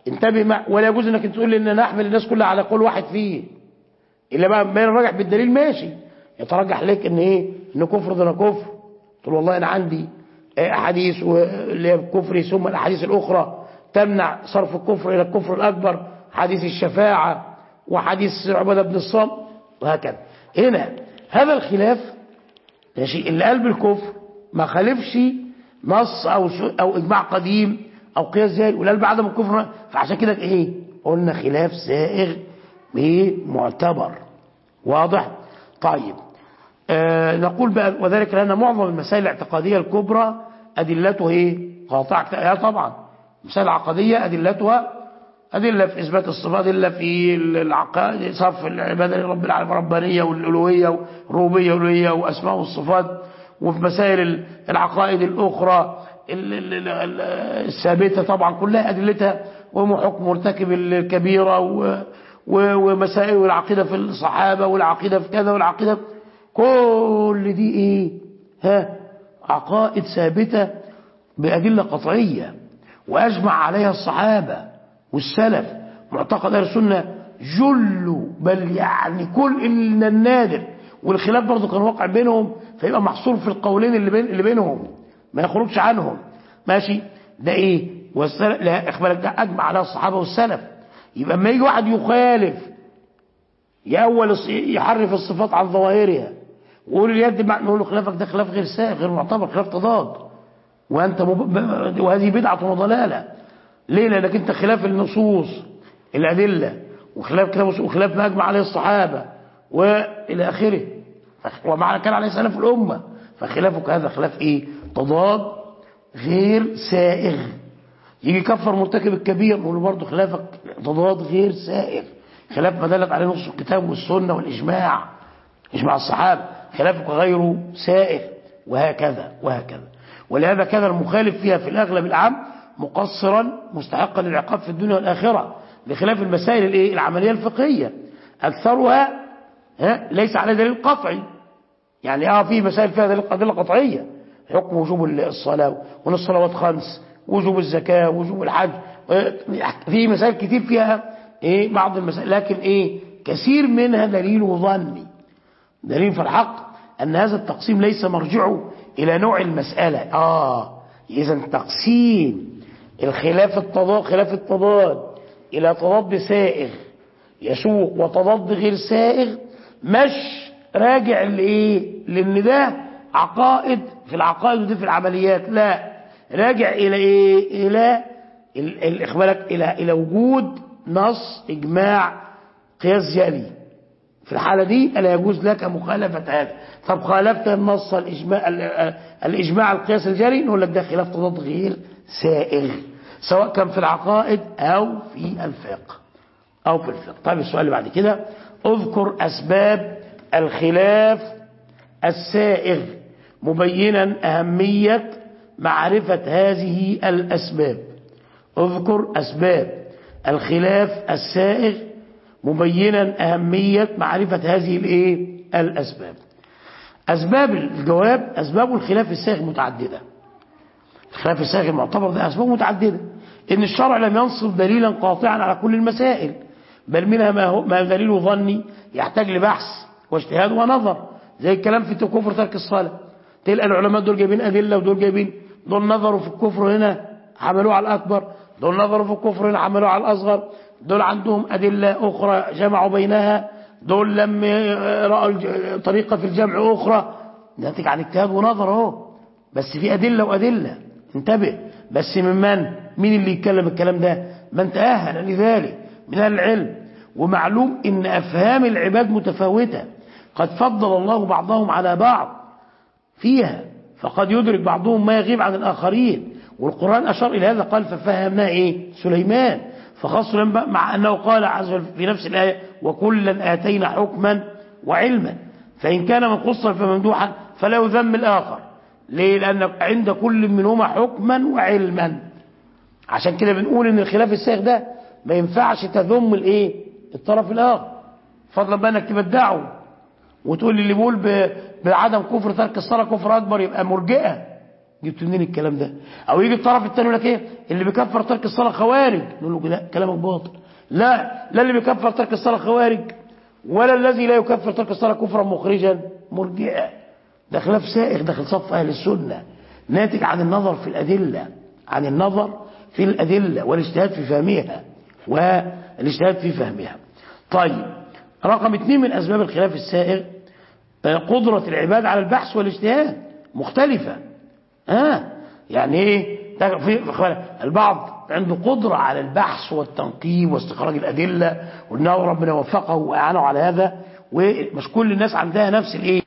انتبه مع ولا يجوز انك تقول لي ان نحمل الناس كلها على قول واحد فيه الا بقى بين الراجح بالدليل ماشي يترجح لك ان ايه ان كفر ده كفر تقول والله انا عندي احاديث اللي هي الكفر ثم الاحاديث الاخرى تمنع صرف الكفر الى الكفر الاكبر حديث الشفاعه وحديث عباده بن الصامت وهكذا هنا هذا الخلاف ماشي اللي قال بالكفر ما خالفش نص او او اجماع قديم او قياس زائل واللي قال بعدم الكفر فعشان كده ايه قلنا خلاف سائغ ايه معتبر واضح طيب آه نقول بقى وذلك لان معظم المسائل الاعتقاديه الكبرى ادلته ايه قاطعه آه طبعا المسائل العقديه ادلتها أدلة في إثبات الصفات أدلة في العقائد صرف العبادة لرب العالمين الربانية والألوهية والربوبية والألوهية وأسماء والصفات وفي مسائل العقائد الأخرى الثابتة طبعا كلها أدلتها وحكم مرتكب الكبيرة ومسائل العقيدة في الصحابة والعقيدة في كذا والعقيدة كل دي إيه ها عقائد ثابتة بأدلة قطعية وأجمع عليها الصحابة والسلف معتقد اهل السنه جل بل يعني كل إلا النادر والخلاف برضه كان واقع بينهم فيبقى محصور في القولين اللي, بين اللي بينهم ما يخرجش عنهم ماشي ده ايه والسلف لا اخبارك ده اجمع على الصحابه والسلف يبقى اما يجي واحد يخالف يأول يحرف الصفات عن ظواهرها ويقول اليد نقول له خلافك ده خلاف غير سائغ غير معتبر خلاف تضاد وانت مب... وهذه بدعه وضلاله ليه لانك انت خلاف النصوص الادله وخلاف كلام وخلاف ما اجمع عليه الصحابه والى اخره ومعنى كان عليه سلف الامه فخلافك هذا خلاف ايه تضاد غير سائغ يجي يكفر مرتكب الكبير نقول له برضه خلافك تضاد غير سائغ خلاف ما دلت عليه نص الكتاب والسنه والاجماع اجماع الصحابه خلافك غير سائغ وهكذا وهكذا ولهذا كان المخالف فيها في الاغلب العام مقصرا مستحقا للعقاب في الدنيا والآخرة بخلاف المسائل الايه العملية الفقهية أكثرها ها ليس على دليل قطعي يعني اه في مسائل فيها دليل أدلة قطعية حكم وجوب الصلاة وان الصلوات خمس وجوب الزكاة وجوب الحج في مسائل كتير فيها ايه بعض المسائل لكن ايه كثير منها دليل ظني دليل في الحق أن هذا التقسيم ليس مرجعه إلى نوع المسألة آه إذا تقسيم الخلاف التضاد خلاف التضاد إلى تضاد سائغ يسوق وتضاد غير سائغ مش راجع لإيه لأن ده عقائد في العقائد ودي في العمليات لا راجع إلى إيه إلى الإخبارك إلى إلى وجود نص إجماع قياس جلي في الحالة دي لا يجوز لك مخالفة هذا طب خالفت النص الإجماع, الإجماع القياس الجري نقول لك ده خلاف تضاد غير سائغ سواء كان في العقائد أو في الفقه أو في الفقه طيب السؤال اللي بعد كده اذكر أسباب الخلاف السائغ مبينا أهمية معرفة هذه الأسباب اذكر أسباب الخلاف السائغ مبينا أهمية معرفة هذه الايه الأسباب أسباب الجواب أسباب الخلاف السائغ متعددة الخلاف السائغ المعتبر ده أسباب متعددة إن الشرع لم ينصب دليلا قاطعا على كل المسائل بل منها ما, هو ما دليل ظني يحتاج لبحث واجتهاد ونظر زي الكلام في كفر ترك الصلاة تلقى العلماء دول جايبين أدلة ودول جايبين دول نظروا في الكفر هنا حملوه على الأكبر دول نظروا في الكفر هنا حملوه على الأصغر دول عندهم أدلة أخرى جمعوا بينها دول لم رأوا طريقة في الجمع أخرى ناتج عن اجتهاد ونظر اهو بس في أدلة وأدلة انتبه بس من من مين اللي يتكلم الكلام ده من تأهل لذلك من أهل العلم ومعلوم ان أفهام العباد متفاوتة قد فضل الله بعضهم على بعض فيها فقد يدرك بعضهم ما يغيب عن الآخرين والقرآن أشار إلى هذا قال ففهمنا إيه سليمان فخاص مع أنه قال عز وجل في نفس الآية وكلا آتينا حكما وعلما فإن كان منقصا فممدوحا فلا يذم الآخر ليه لأن عند كل منهما حكما وعلما عشان كده بنقول ان الخلاف السائغ ده ما ينفعش تذم الايه الطرف الآخر فضلا بقى انك تبدعه وتقول اللي بيقول بعدم كفر ترك الصلاة كفر أكبر يبقى مرجئة جبت منين الكلام ده او يجي الطرف الثاني يقول لك ايه اللي بيكفر ترك الصلاه خوارج نقول له لا كلامك باطل لا لا اللي بيكفر ترك الصلاه خوارج ولا الذي لا يكفر ترك الصلاه كفرا مخرجا مرجئا ده خلاف سائغ داخل صف اهل السنه ناتج عن النظر في الادله عن النظر في الادله والاجتهاد في فهمها والاجتهاد في فهمها طيب رقم اثنين من اسباب الخلاف السائغ قدرة العباد على البحث والاجتهاد مختلفة آه يعني ايه في البعض عنده قدرة على البحث والتنقيب واستخراج الأدلة وإنه ربنا وفقه وأعانه على هذا ومش كل الناس عندها نفس الايه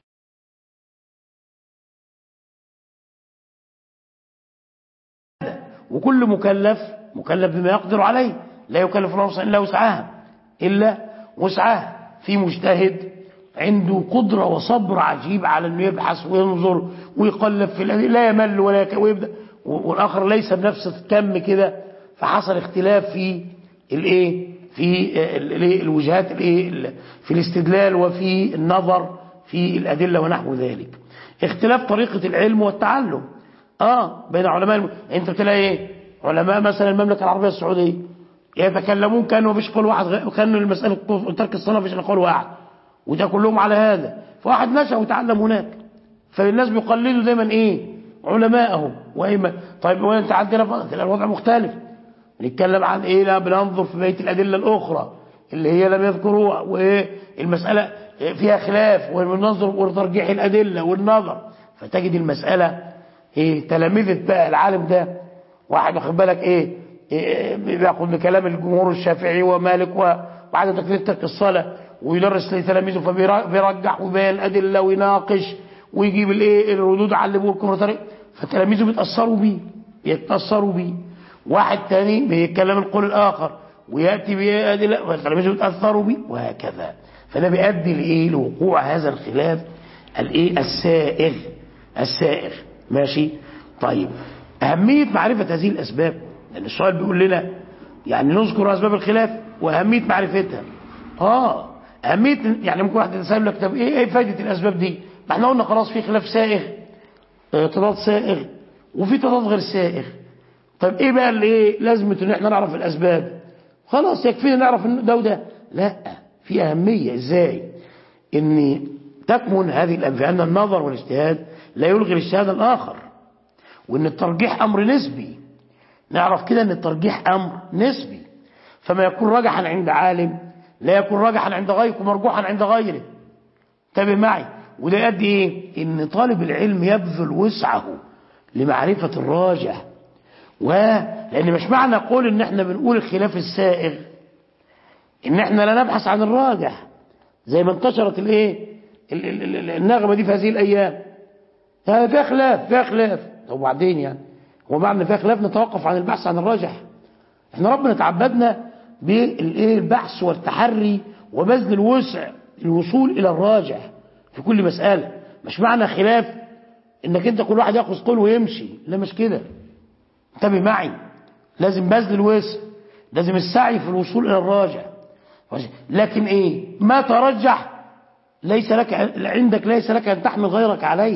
وكل مكلف مكلف بما يقدر عليه لا يكلف الله نفسا إلا وسعها إلا وسعها في مجتهد عنده قدرة وصبر عجيب على انه يبحث وينظر ويقلب في الأدلة لا يمل ولا يك... ويبدأ والآخر ليس بنفس الكم كده فحصل اختلاف في الايه في الايه الوجهات الايه في الاستدلال وفي النظر في الأدلة ونحو ذلك اختلاف طريقة العلم والتعلم اه بين علماء الم... انت تلاقي ايه علماء مثلا المملكة العربية السعودية يتكلمون كانوا مفيش قول واحد كانوا المسألة ترك الصلاة مفيش قول واحد وده كلهم على هذا فواحد نشأ وتعلم هناك فالناس بيقلدوا دايما ايه علماءهم وإما طيب وانت عندنا الوضع مختلف نتكلم عن ايه لا بننظر في بيت الأدلة الأخرى اللي هي لم يذكروها وايه المسألة فيها خلاف وننظر وترجيح الأدلة والنظر فتجد المسألة ايه تلامذة بقى العالم ده واحد واخد بالك ايه, إيه بياخد بكلام الجمهور الشافعي ومالك وبعد تكفير ترك الصلاه ويدرس لتلاميذه فبيرجح ويبين الادله ويناقش ويجيب الايه الردود على اللي بيقول طريق فتلاميذه بيتاثروا بيه بيتاثروا بيه واحد تاني بيتكلم القول الاخر وياتي بادله فتلاميذه بيتاثروا بيه وهكذا فده بيؤدي لايه لوقوع هذا الخلاف الايه السائغ السائغ ماشي طيب اهميه معرفه هذه الاسباب لان السؤال بيقول لنا يعني نذكر اسباب الخلاف واهميه معرفتها اه أهمية يعني ممكن واحد يتسأل لك طب إيه, إيه فايدة الأسباب دي؟ ما احنا قلنا خلاص في خلاف سائغ اه تضاد سائغ وفي تضاد غير سائغ طب إيه بقى اللي إيه لازمة إن احنا نعرف الأسباب؟ خلاص يكفينا نعرف ده وده لا في أهمية إزاي؟ إن تكمن هذه الأنفية أن النظر والاجتهاد لا يلغي الاجتهاد الآخر وإن الترجيح أمر نسبي نعرف كده أن الترجيح أمر نسبي فما يكون راجحا عند عالم لا يكون راجحا عند غيرك ومرجوحا عند غيره انتبه معي وده يؤدي ايه ان طالب العلم يبذل وسعه لمعرفة الراجح ولان مش معنى قول ان احنا بنقول الخلاف السائغ ان احنا لا نبحث عن الراجح زي ما انتشرت الايه النغمة دي في هذه الايام هذا فيها خلاف فيها خلاف طب وبعدين يعني هو معنى فيها خلاف نتوقف عن البحث عن الراجح احنا ربنا تعبدنا بالبحث والتحري وبذل الوسع الوصول إلى الراجح في كل مسألة مش معنى خلاف انك انت كل واحد ياخذ قول ويمشي لا مش كده انتبه معي لازم بذل الوسع لازم السعي في الوصول إلى الراجح لكن ايه ما ترجح ليس لك عندك ليس لك ان تحمل غيرك عليه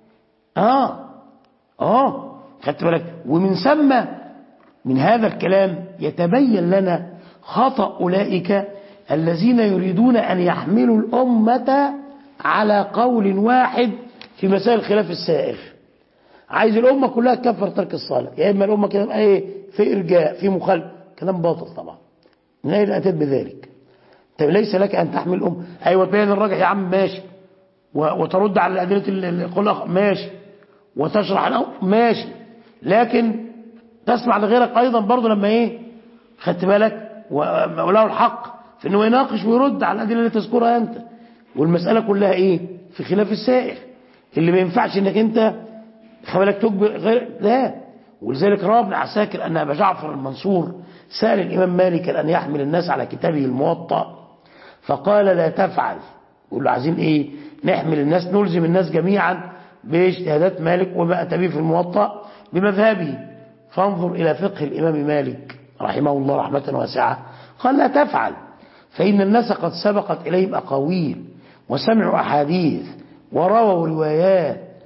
اه اه خدت بالك ومن ثم من هذا الكلام يتبين لنا خطأ أولئك الذين يريدون أن يحملوا الأمة على قول واحد في مسائل الخلاف السائغ عايز الأمة كلها تكفر ترك الصلاة يا إما الأمة كده إيه في إرجاء في مخالف كلام باطل طبعا من أين أتيت بذلك طيب ليس لك أن تحمل الأمة أيوة تبين الراجح يا عم ماشي وترد على الأدلة القول ماشي وتشرح الأمر ماشي لكن تسمع لغيرك أيضا برضه لما إيه خدت بالك وله الحق في انه يناقش ويرد على الادله اللي تذكرها انت والمساله كلها ايه في خلاف السائر اللي ما ينفعش انك انت خلك تجبر غير لا ولذلك روى ابن عساكر ان ابا جعفر المنصور سال الامام مالك ان يحمل الناس على كتابه الموطأ فقال لا تفعل يقول له عايزين ايه نحمل الناس نلزم الناس جميعا باجتهادات مالك وما اتى به في الموطأ بمذهبه فانظر الى فقه الامام مالك رحمه الله رحمة واسعة قال لا تفعل فإن الناس قد سبقت إليهم أقاويل وسمعوا أحاديث ورووا روايات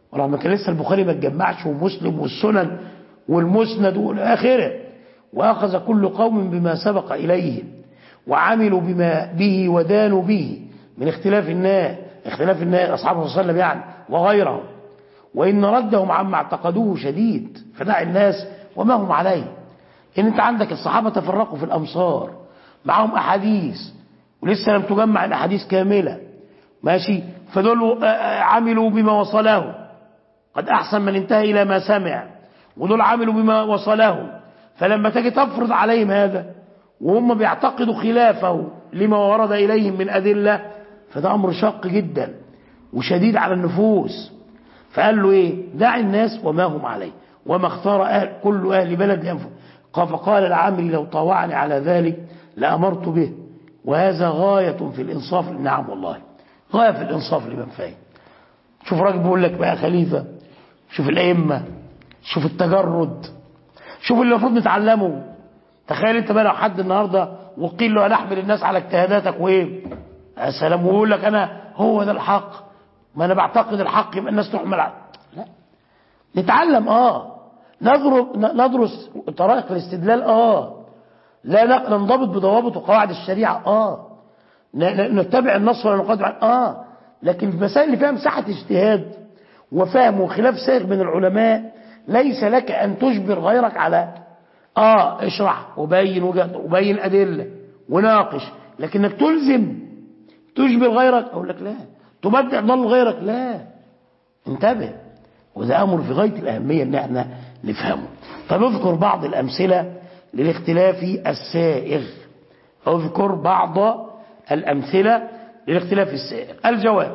ورغم كان لسه البخاري ما اتجمعش ومسلم والسنن والمسند والى اخره واخذ كل قوم بما سبق اليهم وعملوا بما به ودانوا به من اختلاف الناس اختلاف الناس اصحابه صلى الله عليه وسلم يعني وغيرهم وان ردهم عما اعتقدوه شديد فدع الناس وما هم عليه ان انت عندك الصحابه تفرقوا في الامصار معهم احاديث ولسه لم تجمع الاحاديث كامله ماشي فدول عملوا بما وصله قد احسن من انتهى الى ما سمع ودول عملوا بما وصله فلما تجي تفرض عليهم هذا وهم بيعتقدوا خلافه لما ورد اليهم من ادله فده امر شاق جدا وشديد على النفوس فقال له ايه دع الناس وما هم عليه وما اختار أهل كل اهل بلد لانفسهم فقال العامل لو طاوعني على ذلك لامرت به وهذا غايه في الانصاف نعم والله غايه في الانصاف لمن فاهم شوف راجل بيقول لك بقى خليفه شوف الائمه شوف التجرد شوف اللي المفروض نتعلمه تخيل انت بقى لو حد النهارده وقيل له انا احمل الناس على اجتهاداتك وايه يا سلام ويقول لك انا هو ده الحق ما انا بعتقد الحق يبقى الناس تحمل على لا نتعلم اه ندرس ندرس طرائق الاستدلال اه لا ننضبط بضوابط وقواعد الشريعه اه نتبع النص ولا نقدم اه لكن في المسائل اللي فيها مساحه اجتهاد وفهم وخلاف سائغ من العلماء ليس لك ان تجبر غيرك على اه اشرح وبين وجهه وبين ادله وناقش لكنك تلزم تجبر غيرك اقول لك لا تبدع ضل غيرك لا انتبه وده امر في غايه الاهميه ان احنا نفهمه طب اذكر بعض الامثله للاختلاف السائغ اذكر بعض الامثله للاختلاف السائغ الجواب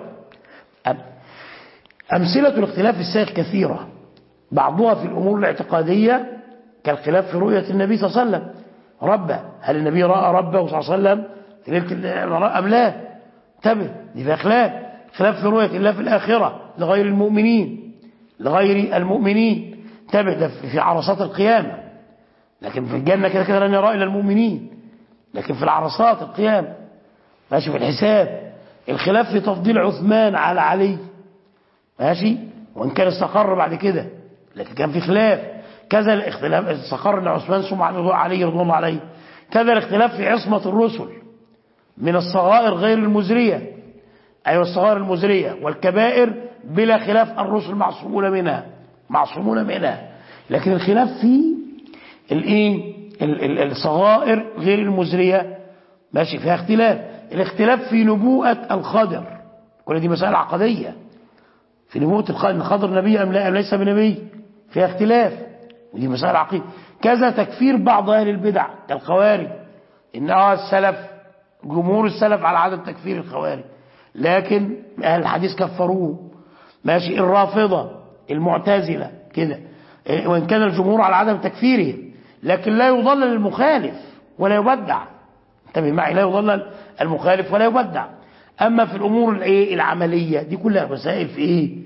امثله الاختلاف السائغ كثيره بعضها في الامور الاعتقاديه كالخلاف في رؤيه النبي صلى الله عليه وسلم ربه هل النبي راى ربه صلى الله عليه وسلم في ليله ام لا انتبه دي في خلاف خلاف في رؤيه الله في الاخره لغير المؤمنين لغير المؤمنين انتبه ده في عرصات القيامه لكن في الجنه كده كده لن يرى الا المؤمنين لكن في العرصات القيامه ماشي في الحساب الخلاف في تفضيل عثمان على علي ماشي وان كان استقر بعد كده لكن كان في خلاف كذا الاختلاف استقر ان عثمان ثم علي رضوان الله عليه كذا الاختلاف في عصمه الرسل من الصغائر غير المزريه ايوه الصغائر المزريه والكبائر بلا خلاف الرسل معصومون منها معصومون منها لكن الخلاف في الايه الصغائر غير المزريه ماشي فيها اختلاف الاختلاف في نبوءة الخضر كل دي مسائل عقدية في نبوءة الخضر الخضر نبي أم لا أم ليس بنبي فيها اختلاف ودي مسائل عقيدة كذا تكفير بعض أهل البدع كالخوارج إن آه السلف جمهور السلف على عدم تكفير الخوارج لكن أهل الحديث كفروه ماشي الرافضة المعتزلة كده وإن كان الجمهور على عدم تكفيره لكن لا يضلل المخالف ولا يبدع انتبه معي لا يضلل المخالف ولا يبدع اما في الامور الايه العمليه دي كلها مسائل في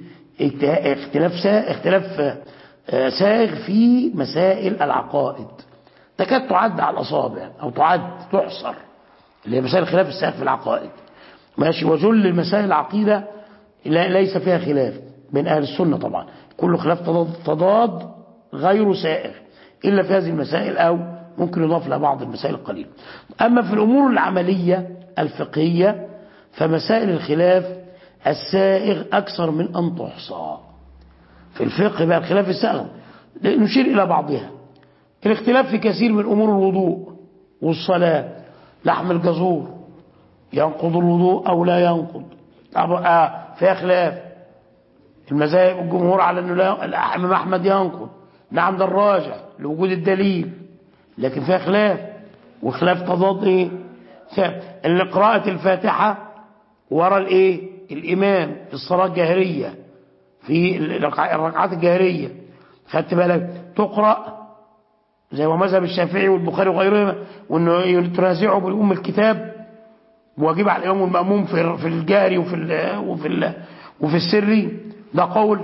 ايه اختلاف سا... اختلاف سائغ في مسائل العقائد تكاد تعد على الاصابع او تعد تحصر اللي هي مسائل الخلاف السائغ في العقائد ماشي وجل المسائل العقيده لا ليس فيها خلاف بين اهل السنه طبعا كل خلاف تضاد, تضاد غير سائغ الا في هذه المسائل او ممكن يضاف لها بعض المسائل القليلة أما في الأمور العملية الفقهية فمسائل الخلاف السائغ أكثر من أن تحصى في الفقه بقى الخلاف السائغ نشير إلى بعضها الاختلاف في كثير من أمور الوضوء والصلاة لحم الجزور ينقض الوضوء أو لا ينقض آه فيها خلاف المذاهب الجمهور على أنه لا الإمام أحمد ينقض نعم ده الراجع لوجود الدليل لكن فيها خلاف وخلاف تضاد ايه اللي قراءة الفاتحة ورا الايه الامام في الصلاة الجاهرية في الركعات الجاهرية خدت بالك تقرأ زي ما مذهب الشافعي والبخاري وغيرهما وانه تنازعه بالام الكتاب واجب على الامام والماموم في في الجاري وفي ال وفي ال وفي السري ده قول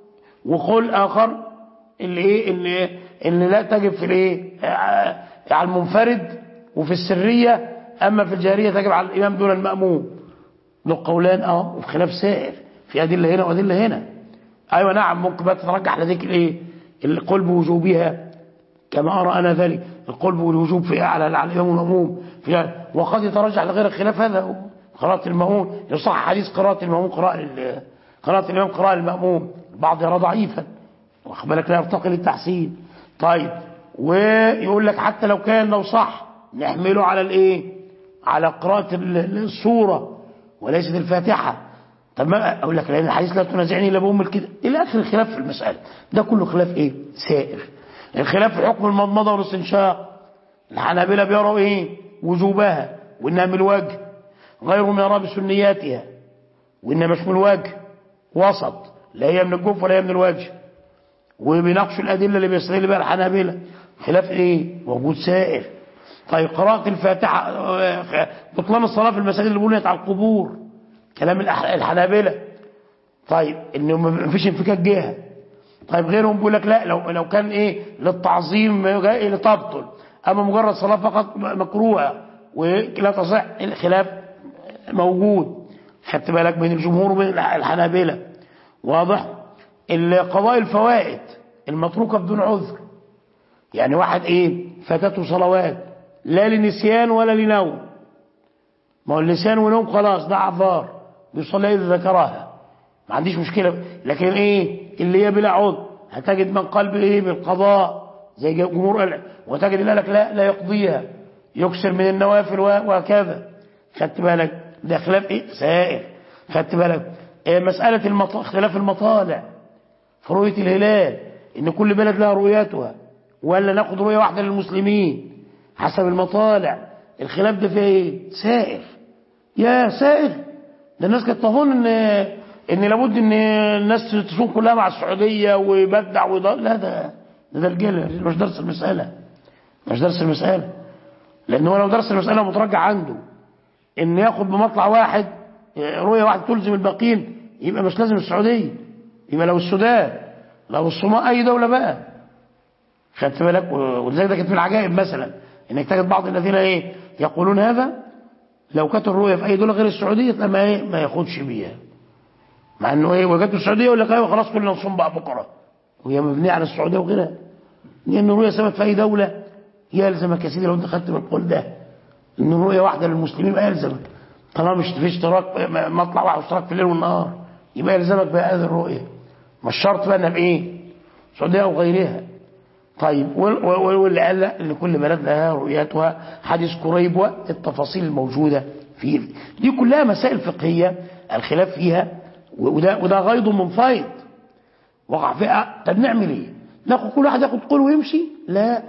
وقول اخر اللي ايه اللي ان لا تجب في الايه على المنفرد وفي السرية اما في الجارية تجب على الامام دون المأموم له قولان اه وفي خلاف سائر في ادلة هنا وادلة هنا ايوه نعم ممكن بقى تترجح لديك الايه القول بوجوبها كما ارى انا ذلك القول بالوجوب في على على الامام والماموم في وقد يترجح لغير الخلاف هذا هو قراءة المأموم يصح حديث قراءة المأموم قراءة ال- قراءة الإمام قراءة المأموم البعض يرى ضعيفا واخد بالك لا يرتقي للتحسين طيب ويقول لك حتى لو كان لو صح نحمله على الايه على قراءة ال- ال- السورة وليست الفاتحة طب ما اقول لك لان الحديث لا تنازعني الا بام الكده الى اخر الخلاف في المسألة ده كله خلاف ايه سائر الخلاف في حكم المضمضة والاستنشاق الحنابلة بيروا ايه وجوبها وانها من الوجه غيرهم يرى بسنياتها وانها مش من الوجه وسط لا هي من الجوف ولا هي من الوجه وبيناقشوا الادله اللي بيستدل بها الحنابلة خلاف ايه وجود سائر طيب قراءة الفاتحة آه، بطلان الصلاة في المساجد اللي بنيت على القبور كلام الأح- الحنابلة طيب انه ما فيش انفكاك جهه طيب غيرهم بيقول لك لا لو لو كان ايه للتعظيم جاي لتبطل اما مجرد صلاه فقط مكروهه ولا تصح الخلاف موجود خدت بالك بين الجمهور وبين الحنابلة واضح قضاء الفوائد المتروكه بدون عذر يعني واحد ايه فاتته صلوات لا لنسيان ولا لنوم ما هو النسيان ونوم خلاص ده اعذار بيصلي اذا ذكرها ما عنديش مشكلة لكن ايه اللي هي بلا عذر هتجد من قال بايه بالقضاء زي جمهور قال وتجد اللي قال لك لا لا يقضيها يكسر من النوافل وهكذا خدت بالك ده خلاف ايه سائر خدت بالك إيه مسألة المط... اختلاف المطالع في رؤية الهلال ان كل بلد لها رؤيتها ولا ناخد رؤية واحدة للمسلمين حسب المطالع الخلاف ده فيه ايه سائر يا سائر ده الناس كانت تظن ان ان لابد ان الناس تصوم كلها مع السعوديه ويبدع ويضل لا ده ده ده الجهل مش درس المساله مش درس المساله لان هو لو درس المساله مترجع عنده ان ياخد بمطلع واحد رؤيه واحده تلزم الباقيين يبقى مش لازم السعوديه يبقى لو السودان لو الصومال اي دوله بقى خدت بالك ولذلك ده كانت من العجائب مثلا انك تجد بعض الذين ايه يقولون هذا لو كانت الرؤيه في اي دوله غير السعوديه ما ايه ما ياخدش بيها مع انه ايه وجدت السعوديه يقول لك ايوه خلاص كلنا نصوم بقى بكره وهي مبنيه على السعوديه وغيرها لان الرؤيه ثبت في اي دوله يلزمك يا سيدي لو انت خدت بالقول ده ان الرؤيه واحده للمسلمين يبقى يلزمك طالما مش في اشتراك مطلع واحد اشتراك في الليل والنهار يبقى يلزمك بقى هذه الرؤيه مش شرط بقى انها بايه السعوديه او غيرها طيب واللي قال لا ان كل بلد لها رؤيتها حديث قريب والتفاصيل الموجوده فيه دي كلها مسائل فقهيه الخلاف فيها وده وده غيض من فيض وقع فيها طب نعمل ايه ناخد كل واحد ياخد قول ويمشي لا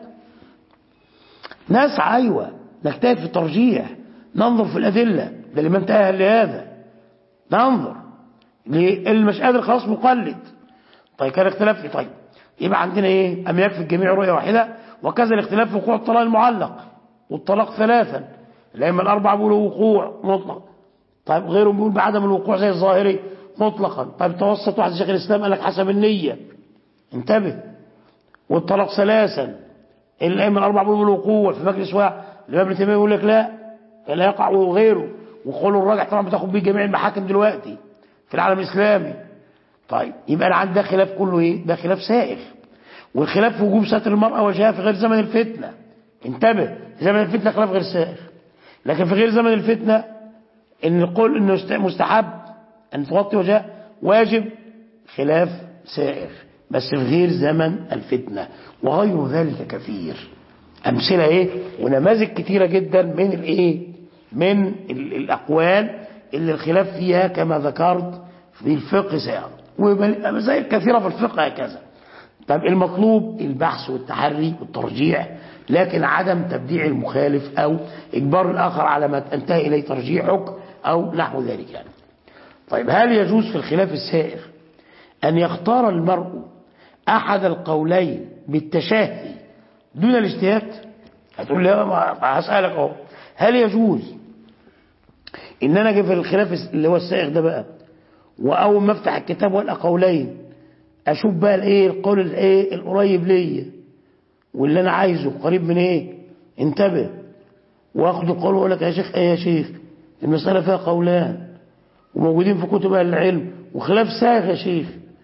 نسعى ايوه نجتهد في الترجيح ننظر في الادله ده لمن تاهل لهذا ننظر اللي مش قادر خلاص مقلد طيب كان اختلاف في طيب يبقى عندنا ايه ام يكفي الجميع رؤيه واحده وكذا الاختلاف في وقوع الطلاق المعلق والطلاق ثلاثا الائمه الاربعه بيقولوا وقوع مطلق طيب غيرهم بيقول بعدم الوقوع زي الظاهري مطلقا طيب توسط واحد شيخ الاسلام قال لك حسب النيه انتبه والطلاق ثلاثا الائمه الاربعه بيقولوا وقوع في مجلس واحد الامام ابن تيميه يقول لك لا لا يقع وغيره وقوله الراجح طبعا بتاخد بيه جميع المحاكم دلوقتي في العالم الاسلامي طيب يبقى انا عندي ده خلاف كله ايه ده خلاف سائغ والخلاف في وجوب ستر المرأة وجهها في غير زمن الفتنة انتبه في زمن الفتنة خلاف غير سائغ لكن في غير زمن الفتنة ان القول انه مستحب ان تغطي وجهها واجب خلاف سائغ بس في غير زمن الفتنة وغير ذلك كثير امثلة ايه ونماذج كثيرة جدا من الايه من الاقوال اللي الخلاف فيها كما ذكرت في الفقه سائغ ومسائل كثيرة في الفقه هكذا طب المطلوب البحث والتحري والترجيح لكن عدم تبديع المخالف أو إجبار الآخر على ما تنتهي إليه ترجيحك أو نحو ذلك يعني. طيب هل يجوز في الخلاف السائر أن يختار المرء أحد القولين بالتشهي دون الاجتهاد هتقول لي هسألك اهو هل يجوز إن أنا أجي في الخلاف اللي هو السائغ ده بقى واول ما افتح الكتاب والقى قولين اشوف بقى الايه القول الايه القريب ليا واللي انا عايزه قريب من ايه انتبه واخد القول واقول لك يا شيخ ايه يا شيخ المساله فيها قولان وموجودين في كتب اهل العلم وخلاف ساغ يا شيخ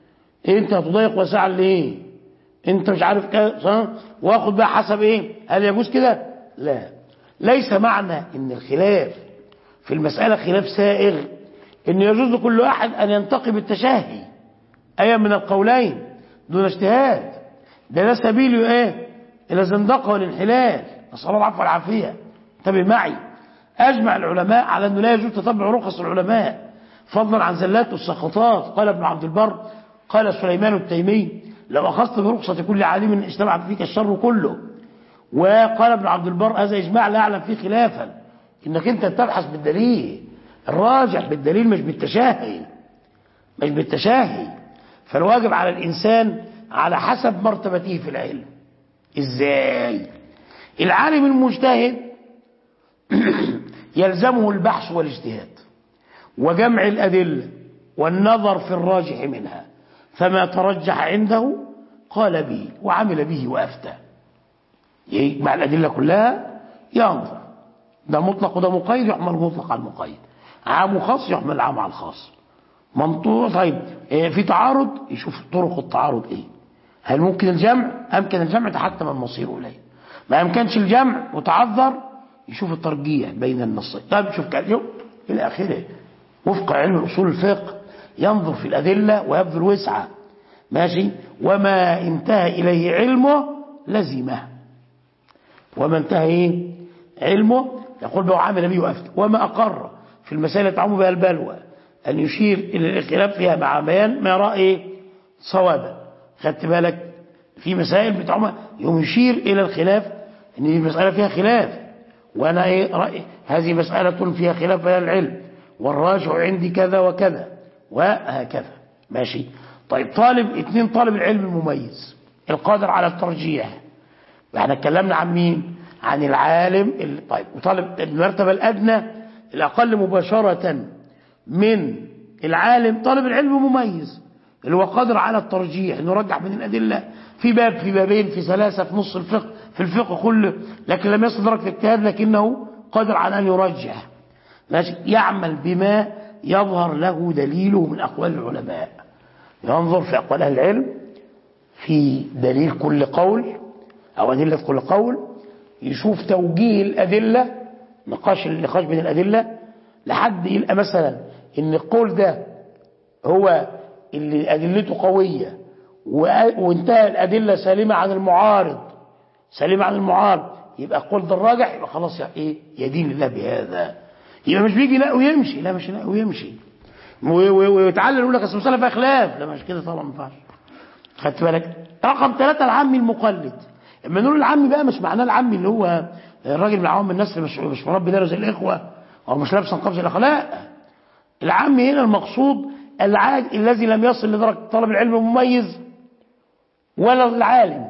إيه انت هتضيق واسعا ليه انت مش عارف كده صح؟ واخد بقى حسب ايه هل يجوز كده لا ليس معنى ان الخلاف في المسألة خلاف سائغ ان يجوز لكل واحد ان ينتقي بالتشهي اي من القولين دون اجتهاد ده ده سبيل ايه الى الزندقه والانحلال نسال الله العفو والعافيه انتبه معي اجمع العلماء على انه لا يجوز تتبع رخص العلماء فضلا عن زلات والسقطات قال ابن عبد البر قال سليمان التيمي لو اخذت برخصه كل عالم اجتمع فيك الشر كله وقال ابن عبد البر هذا اجماع لا اعلم فيه خلافا انك انت تبحث بالدليل الراجح بالدليل مش بالتشاهي مش بالتشاهي فالواجب على الإنسان على حسب مرتبته في العلم إزاي العالم المجتهد يلزمه البحث والاجتهاد وجمع الأدلة والنظر في الراجح منها فما ترجح عنده قال به وعمل به وأفتى يجمع الأدلة كلها ينظر ده مطلق وده مقيد يحمل مطلق على المقيد عام وخاص يحمل عام على الخاص منطوق طيب إيه في تعارض يشوف طرق التعارض ايه هل ممكن الجمع امكن الجمع تحتم المصير اليه ما امكنش الجمع وتعذر يشوف الترجيح بين النصين طيب شوف كده الى اخره وفق علم اصول الفقه ينظر في الادله ويبذل وسعه ماشي وما انتهى اليه علمه لزمه وما انتهى ايه علمه يقول به عامل به وافتى وما اقر في المسائل تعم بها البلوى أن يشير إلى الخلاف فيها مع بيان ما يرى إيه صوابا خدت بالك في مسائل بتعمل يوم يشير إلى الخلاف إن دي مسألة فيها خلاف وأنا إيه رأي هذه مسألة فيها خلاف بين العلم والراجع عندي كذا وكذا وهكذا ماشي طيب طالب اثنين طالب العلم المميز القادر على الترجيح احنا اتكلمنا عن مين عن العالم ال- طيب وطالب المرتبة الأدنى الأقل مباشرة من العالم طالب العلم مميز اللي هو قادر على الترجيح انه يرجح بين الادله في باب في بابين في ثلاثه في نص الفقه في الفقه كله لكن لم يصل درجه الاجتهاد لكنه قادر على ان يرجح ماشي يعمل بما يظهر له دليله من اقوال العلماء ينظر في اقوال اهل العلم في دليل كل قول او ادله كل قول يشوف توجيه الادله نقاش النقاش بين الادله لحد يلقى مثلا ان القول ده هو اللي ادلته قويه وأ- وانتهى الادله سالمه عن المعارض سالمه عن المعارض يبقى القول ده الراجح يبقى خلاص يا ايه يدين الله بهذا يبقى مش بيجي لا ويمشي لا مش لا ويمشي و- و- ويتعلل يقول لك اصل المساله فيها خلاف لا مش كده طبعا ما ينفعش خدت بالك رقم ثلاثة العمي المقلد اما نقول العمي بقى مش معناه العمي اللي هو الراجل من عوام الناس اللي مش مش مربي داره زي الاخوه او مش لابس نقاب زي الاخوه لا العمي هنا المقصود العاج الذي لم يصل لدرجه طلب العلم المميز ولا العالم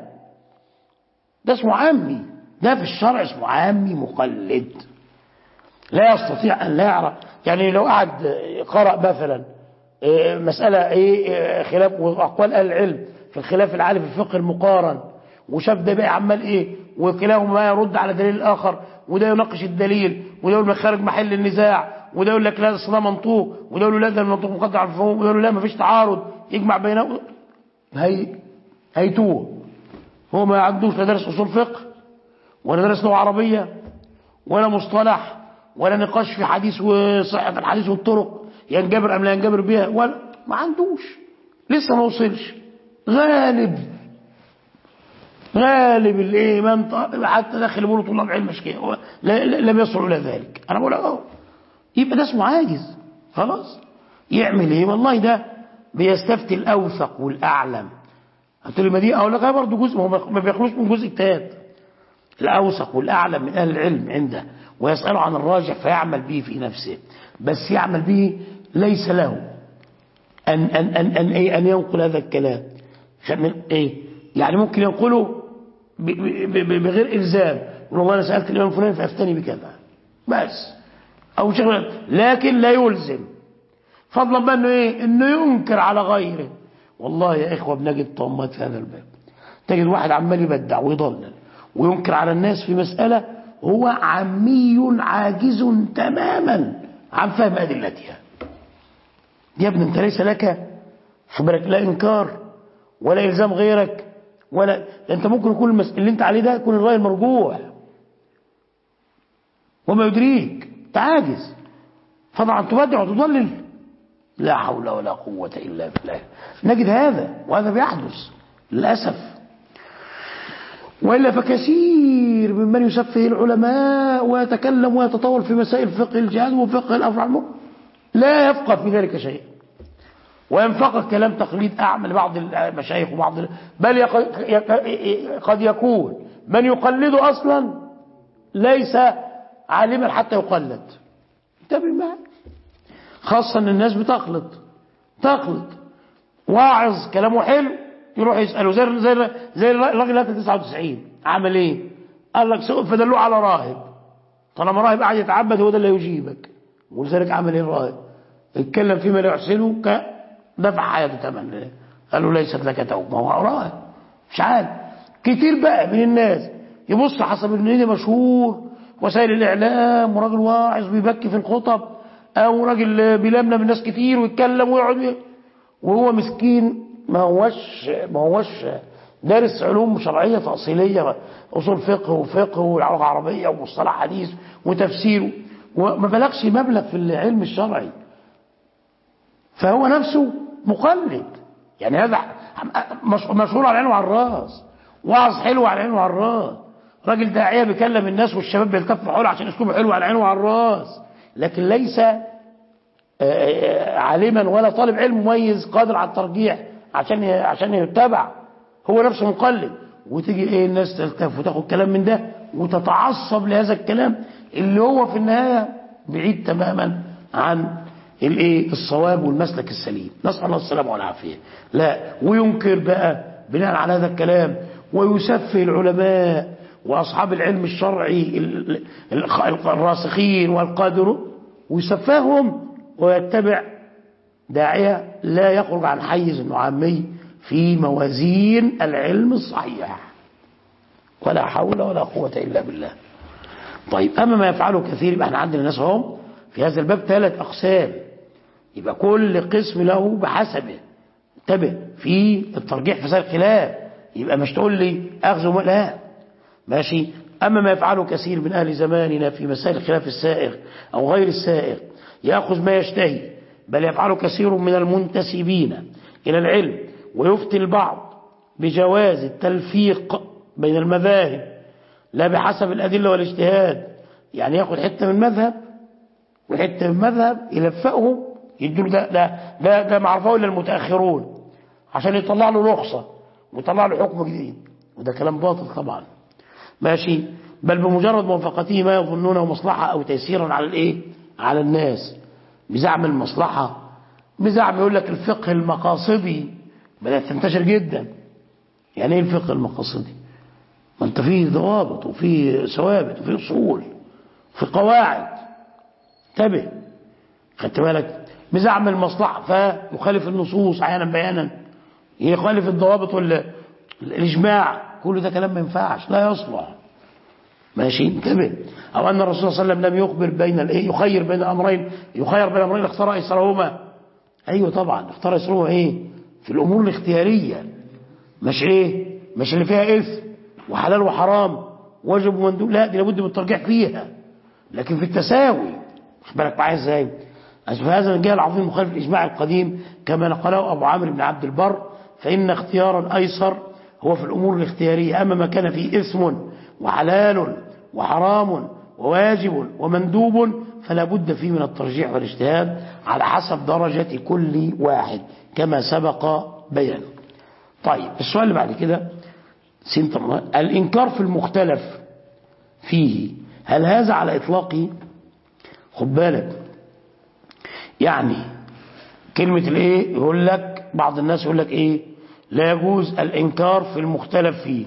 ده اسمه عامي ده في الشرع اسمه عامي مقلد لا يستطيع ان لا يعرف يعني لو قعد قرأ مثلا إيه، مسألة ايه إيه، خلاف واقوال اهل العلم في الخلاف العالي في الفقه المقارن وشاف ده بقى عمال ايه وكلاهما يرد على دليل الاخر وده يناقش الدليل وده يقول لك خارج محل النزاع وده يقول لك لا اصل ده منطوق وده يقول له لا ده المنطوق مقدر على الفهوم وده يقول له لا مفيش تعارض يجمع بينهم هي هيتوه هو ما عندوش لا درس اصول فقه ولا درس لغه عربيه ولا مصطلح ولا نقاش في حديث وصحه الحديث والطرق ينجبر ام لا ينجبر بها ولا ما عندوش لسه ما وصلش غالب غالب الايمان ط- حتى داخل يقولوا طلاب علم مش كده هو لا- لا- لم يصلوا الى ذلك انا بقول اهو يبقى ده اسمه عاجز خلاص يعمل ايه والله ده بيستفتي الاوثق والاعلم قلت لي ما دي اقول لك أه برضه جزء ما هو ما بيخلوش من جزء اجتهاد الاوثق والاعلم من اهل العلم عنده ويساله عن الراجح فيعمل به في نفسه بس يعمل به ليس له ان ان ان ان, إيه أن ينقل هذا الكلام من ايه يعني ممكن ينقله ب- ب- ب- بغير الزام يقول والله انا سالت الامام فلان فافتني بكذا بس او شغل لكن لا يلزم فضلا بقى انه ايه انه ينكر على غيره والله يا اخوه بنجد طمات في هذا الباب تجد واحد عمال يبدع ويضلل وينكر على الناس في مسألة هو عمي عاجز تماما عن فهم أدلتها يا ابني انت ليس لك خبرك لا إنكار ولا إلزام غيرك ولا ده أنت ممكن يكون المس... اللي أنت عليه ده يكون الرأي المرجوح وما يدريك تعاجز فطبعا تبدع وتضلل لا حول ولا قوة إلا بالله نجد هذا وهذا بيحدث للأسف وإلا فكثير ممن يسفه العلماء ويتكلم ويتطور في مسائل فقه الجهاد وفقه الأفعال المؤمن لا يفقه في ذلك شيء وينفقه كلام تقليد أعمى لبعض المشايخ وبعض ال- بل يق- يق- قد يكون من يقلده أصلا ليس عالما حتى يقلد انتبه معي خاصة ان الناس بتخلط تخلط واعظ كلامه حلو يروح يسأله زي زي زي الراجل اللي 99 عمل ايه قال لك سوف فدلوه على راهب طالما راهب قاعد يتعبد هو ده اللي يجيبك ولذلك عمل ايه الراهب اتكلم فيما لا يحسنه ك دفع حياته ثمن قال له ليست لك توبه ما هو راهب مش عارف كتير بقى من الناس يبص حسب ان ده مشهور وسائل الاعلام وراجل واعظ بيبكي في الخطب او راجل بيلملم الناس كتير ويتكلم ويقعد ي- وهو مسكين ما هوش ما هوش دارس علوم شرعيه تاصيليه اصول فقه وفقه ولغه عربيه ومصطلح حديث وتفسيره وما بلغش مبلغ في العلم الشرعي فهو نفسه مقلد يعني هذا مش- مشهور على العين وعلى الراس وعظ حلو على العين وعلى الراس راجل داعيه بيكلم الناس والشباب بيلتفوا حوله عشان اسلوبه حلو على العين وعلى الراس لكن ليس آه، آه، عالما ولا طالب علم مميز قادر على الترجيح عشان ي- عشان يتبع هو نفسه مقلد وتيجي ايه الناس تلتف وتاخد كلام من ده وتتعصب لهذا الكلام اللي هو في النهايه بعيد تماما عن الايه الصواب والمسلك السليم نسال الله السلامه والعافيه لا وينكر بقى بناء على هذا الكلام ويسفه العلماء واصحاب العلم الشرعي ال- ال- الراسخين والقادرون ويسفههم ويتبع داعية لا يخرج عن حيز النعامي في موازين العلم الصحيح ولا حول ولا قوة إلا بالله طيب أما ما يفعله كثير يبقى احنا عندنا ناس هم في هذا الباب ثلاث أقسام يبقى كل قسم له بحسبه انتبه في الترجيح في سائر الخلاف يبقى مش تقول لي أخذ وما- لا ماشي أما ما يفعله كثير من أهل زماننا في مسائل الخلاف السائغ أو غير السائغ يأخذ ما يشتهي بل يفعله كثير من المنتسبين إلى العلم ويفتي البعض بجواز التلفيق بين المذاهب لا بحسب الأدلة والاجتهاد يعني ياخد حتة من مذهب وحتة من مذهب يلفقهم يدوا ده ده ده, ده معرفه إلا المتأخرون عشان يطلع له رخصة ويطلع له حكم جديد وده كلام باطل طبعا ماشي بل بمجرد موافقته ما يظنونه مصلحة أو تيسيرا على الإيه على الناس بزعم المصلحة بزعم يقول لك الفقه المقاصدي بدأت تنتشر جدا يعني ايه الفقه المقاصدي ما انت فيه ضوابط وفيه ثوابت وفيه اصول في قواعد انتبه خدت بالك بزعم المصلحة فيخالف النصوص احيانا بيانا يخالف الضوابط والاجماع كل ده كلام ما ينفعش لا يصلح ماشي انتبه او ان الرسول صلى الله عليه وسلم لم يخبر بين الايه يخير بين امرين يخير بين امرين اختار ايسرهما ايوه طبعا اختار ايسرهما ايه في الامور الاختياريه مش ايه مش اللي فيها اثم وحلال وحرام واجب ومندوب لا دي لابد من الترجيح فيها لكن في التساوي خد بالك معايا ازاي في هذا الجهه العظيم مخالف الاجماع القديم كما نقله ابو عامر بن عبد البر فان اختيارا ايسر هو في الامور الاختياريه اما ما كان فيه اثم وحلال وحرام وواجب ومندوب فلا بد فيه من الترجيح والاجتهاد على حسب درجة كل واحد كما سبق بيانه طيب السؤال اللي بعد كده سنتم الإنكار في المختلف فيه هل هذا على إطلاقه خد بالك يعني كلمة الايه يقول لك بعض الناس يقول لك ايه لا يجوز الإنكار في المختلف فيه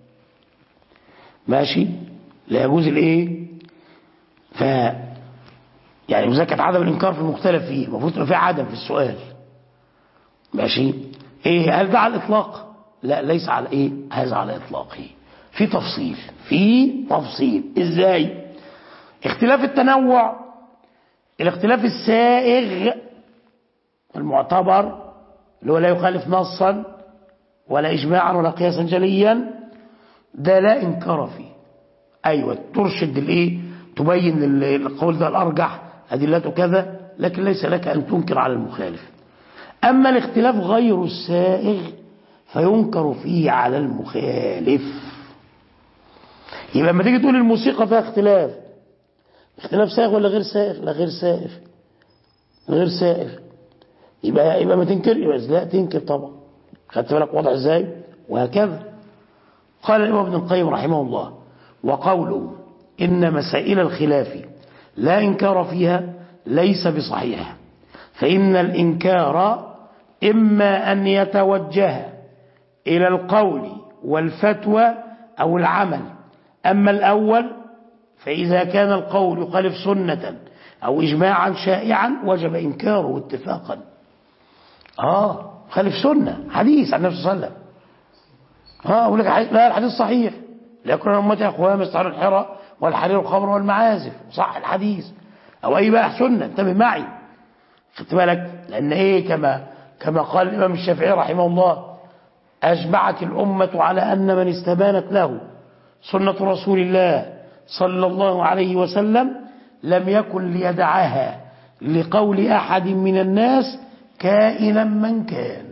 ماشي لا يجوز الايه ف يعني إذا كانت عدم الإنكار في المختلف فيه المفروض يبقى في عدم في السؤال ماشي ايه هل ده على الإطلاق لا ليس على ايه هذا على إطلاقه في تفصيل في تفصيل ازاي اختلاف التنوع الاختلاف السائغ المعتبر اللي هو لا يخالف نصا ولا إجماعا ولا قياسا جليا ده لا إنكار فيه أيوة ترشد الإيه تبين ال- القول ده الأرجح أدلته كذا لكن ليس لك أن تنكر على المخالف أما الاختلاف غير السائغ فينكر فيه على المخالف يبقى لما تيجي تقول الموسيقى فيها اختلاف اختلاف سائغ ولا غير سائغ لا غير سائغ غير سائغ يبقى يبقى ما تنكر يبقى لا تنكر طبعا خدت بالك واضح ازاي وهكذا قال الإمام ابن القيم رحمه الله وقوله إن مسائل الخلاف لا إنكار فيها ليس بصحيح فإن الإنكار إما أن يتوجه إلى القول والفتوى أو العمل أما الأول فإذا كان القول يخالف سنة أو إجماعا شائعا وجب إنكاره اتفاقا آه خالف سنة حديث عن النبي صلى الله عليه وسلم اه اقول لك حديث- لا الحديث صحيح ليكن امتي اقوام يستعملون الحرى والحرير والخمر والمعازف صح الحديث او اي بقى سنه انتبه معي خدت بالك لان ايه كما كما قال الامام الشافعي رحمه الله اجمعت الامه على ان من استبانت له سنه رسول الله صلى الله عليه وسلم لم يكن ليدعها لقول احد من الناس كائنا من كان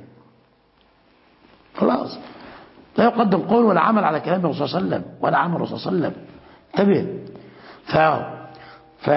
خلاص لا يقدم قول ولا عمل على كلام الرسول صلى الله عليه وسلم ولا عمل الرسول صلى الله عليه وسلم انتبه ف ف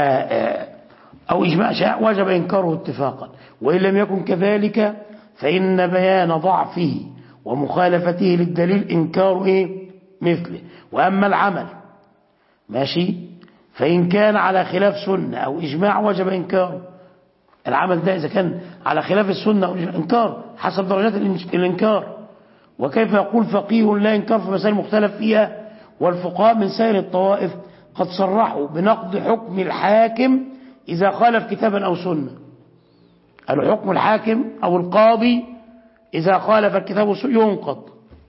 أو إجماع شاء وجب إنكاره اتفاقا وإن لم يكن كذلك فإن بيان ضعفه ومخالفته للدليل إنكار إيه مثله وأما العمل ماشي فإن كان على خلاف سنة أو إجماع وجب إنكاره العمل ده إذا كان على خلاف السنة أو الإجماع، إنكار حسب درجات الإنش- الإنكار وكيف يقول فقيه لا إنكار في مسائل مختلف فيها والفقهاء من سائر الطوائف قد صرحوا بنقض حكم الحاكم إذا خالف كتابا أو سنة قالوا حكم الحاكم أو القاضي إذا خالف الكتاب والسنة ينقض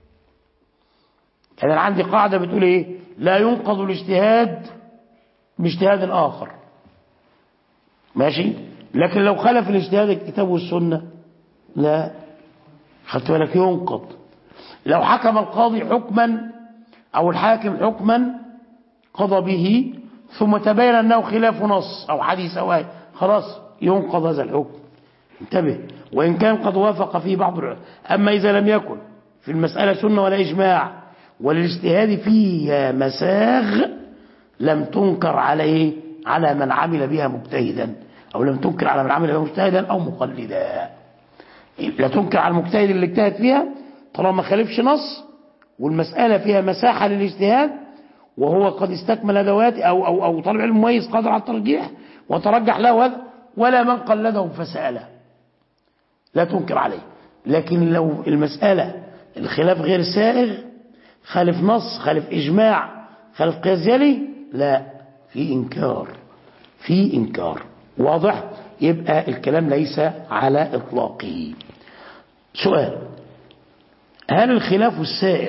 يعني أنا عندي قاعدة بتقول إيه لا ينقض الاجتهاد باجتهاد آخر ماشي لكن لو خالف الاجتهاد الكتاب والسنة لا خدت بالك ينقض لو حكم القاضي حكما أو الحاكم حكما قضى به ثم تبين أنه خلاف نص أو حديث أو آية خلاص ينقض هذا الحكم انتبه وإن كان قد وافق فيه بعض العلماء أما إذا لم يكن في المسألة سنة ولا إجماع والاجتهاد فيها مساغ لم تنكر عليه على من عمل بها مجتهدا أو لم تنكر على من عمل بها مجتهدا أو مقلدا لا تنكر على المجتهد اللي اجتهد فيها طالما ما خالفش نص والمسألة فيها مساحة للاجتهاد وهو قد استكمل أدوات أو, أو, أو طالب علم مميز قادر على الترجيح وترجح له هذا ولا من قلده فسأله لا تنكر عليه لكن لو المسألة الخلاف غير سائغ خالف نص خالف إجماع خالف قياس يلي لا في إنكار في إنكار واضح يبقى الكلام ليس على إطلاقه سؤال هل الخلاف السائغ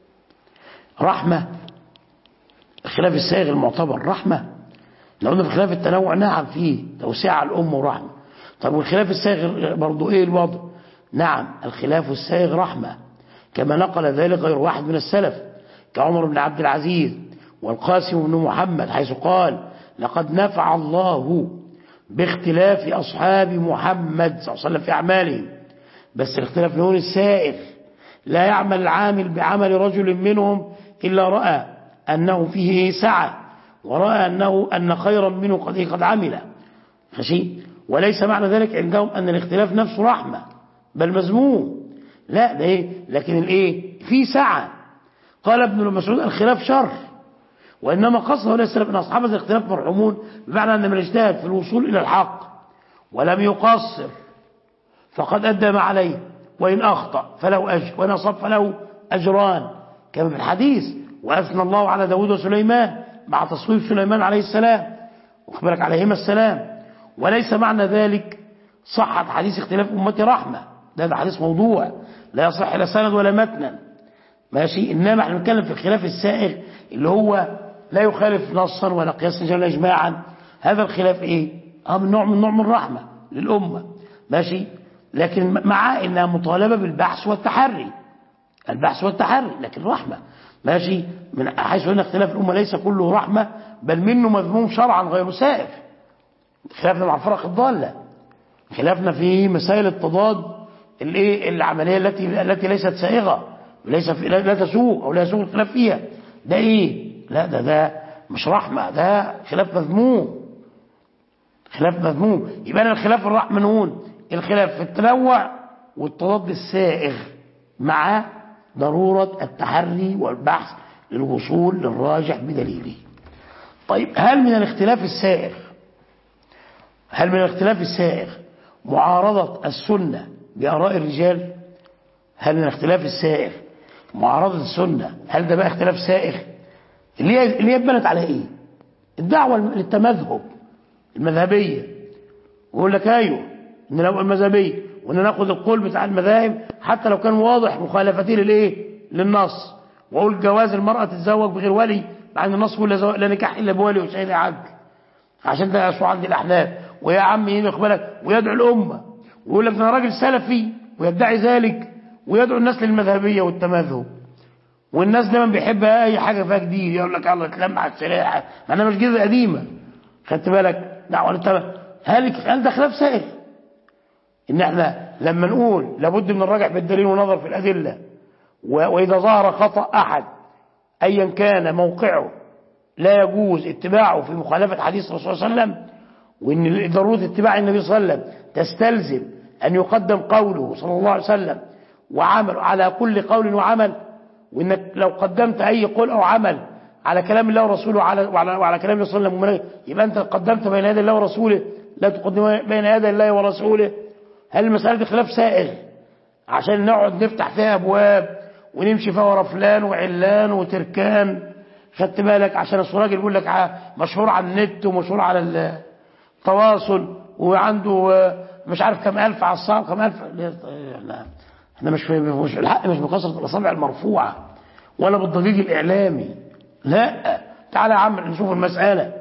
رحمة الخلاف السائغ المعتبر رحمة لو قلنا في خلاف التنوع نعم فيه توسيع على الأم ورحمة طب والخلاف السائغ برضو ايه الوضع نعم الخلاف السائغ رحمة كما نقل ذلك غير واحد من السلف كعمر بن عبد العزيز والقاسم بن محمد حيث قال لقد نفع الله باختلاف أصحاب محمد صلى الله عليه وسلم في أعمالهم بس الاختلاف هون السائغ لا يعمل العامل بعمل رجل منهم إلا رأى أنه فيه سعة ورأى أنه أن خيرا منه قد قد عمل ماشي وليس معنى ذلك عندهم أن الاختلاف نفسه رحمة بل مذموم لا ده ايه لكن الايه في سعة قال ابن مسعود الخلاف شر وإنما قصده ليس أن أصحاب هذا الاختلاف مرحومون بمعنى أن من اجتهد في الوصول إلى الحق ولم يقصر فقد أدى ما عليه وإن أخطأ فله أجر وإن أصاب فله أجران كما في الحديث وأثنى الله على داود وسليمان مع تصويب سليمان عليه السلام وخبرك عليهما السلام وليس معنى ذلك صحة حديث اختلاف أمتي رحمة ده, ده حديث موضوع لا يصح لا سند ولا متنا ماشي إنما احنا بنتكلم في الخلاف السائغ اللي هو لا يخالف نصا ولا قياسا ولا إجماعا هذا الخلاف إيه؟ اه من نوع من نوع من الرحمة للأمة ماشي لكن مع انها مطالبة بالبحث والتحري البحث والتحري لكن رحمة ماشي من حيث أن اختلاف الأمة ليس كله رحمة بل منه مذموم شرعا غير سائف خلافنا مع الفرق الضالة خلافنا في مسائل التضاد الايه العملية التي التي ليست سائغة ليس في لا تسوق أو لا يسوق الخلاف فيها ده إيه لا ده ده مش رحمة ده خلاف مذموم خلاف مذموم يبقى أنا الخلاف الرحمة نقول الخلاف في التنوع والتضاد السائغ مع ضرورة التحري والبحث للوصول للراجح بدليله طيب هل من الاختلاف السائغ هل من الاختلاف السائغ معارضة السنة بآراء الرجال هل من الاختلاف السائغ معارضة السنة هل ده بقى اختلاف سائغ اللي هي اللي هي اتبنت على ايه الدعوة للتمذهب المذهبية ويقول لك ايوه ان لو المذهبية وان ناخد القول بتاع المذاهب حتى لو كان واضح مخالفتي للايه للنص واقول جواز المرأة تتزوج بغير ولي مع ان النص بيقول لا زو- لا نكاح الا بولي وشهيد عدل عشان ده يسوع عند الاحناف ويا عم ايه يقبلك ويدعو الامه ويقول لك ده انا راجل سلفي ويدعي ذلك ويدعو الناس للمذهبيه والتمذهب والناس دايما بيحبها اي حاجه فيها جديد يقول لك الله تلم على السلاح ما انا مش جزء قديمه خدت بالك دعوه للتمذهب هل هل ده خلاف سائغ ان احنا لما نقول لابد من الرجع بالدليل والنظر في الادله و- واذا ظهر خطا احد ايا كان موقعه لا يجوز اتباعه في مخالفه حديث الرسول صلى الله عليه وسلم وان ضروره اتباع النبي صلى الله عليه وسلم تستلزم ان يقدم قوله صلى الله عليه وسلم وعمله على كل قول وعمل وانك لو قدمت اي قول او عمل على كلام الله ورسوله وعلى وعلى, وعلى كلام النبي صلى الله عليه وسلم يبقى انت قدمت بين يدي الله ورسوله لا تقدم بين يدي الله ورسوله هل المساله دي خلاف سائغ عشان نقعد نفتح فيها ابواب ونمشي فيها ورا فلان وعلان وتركان خدت بالك عشان الراجل يقول لك ع- مشهور على النت ومشهور على التواصل وعنده آه، مش عارف كم الف على الصعب كم الف ليه؟ احنا احنا مش في مش الحق مش بكثره الاصابع المرفوعه ولا بالضجيج الاعلامي لا تعالى يا عم نشوف المساله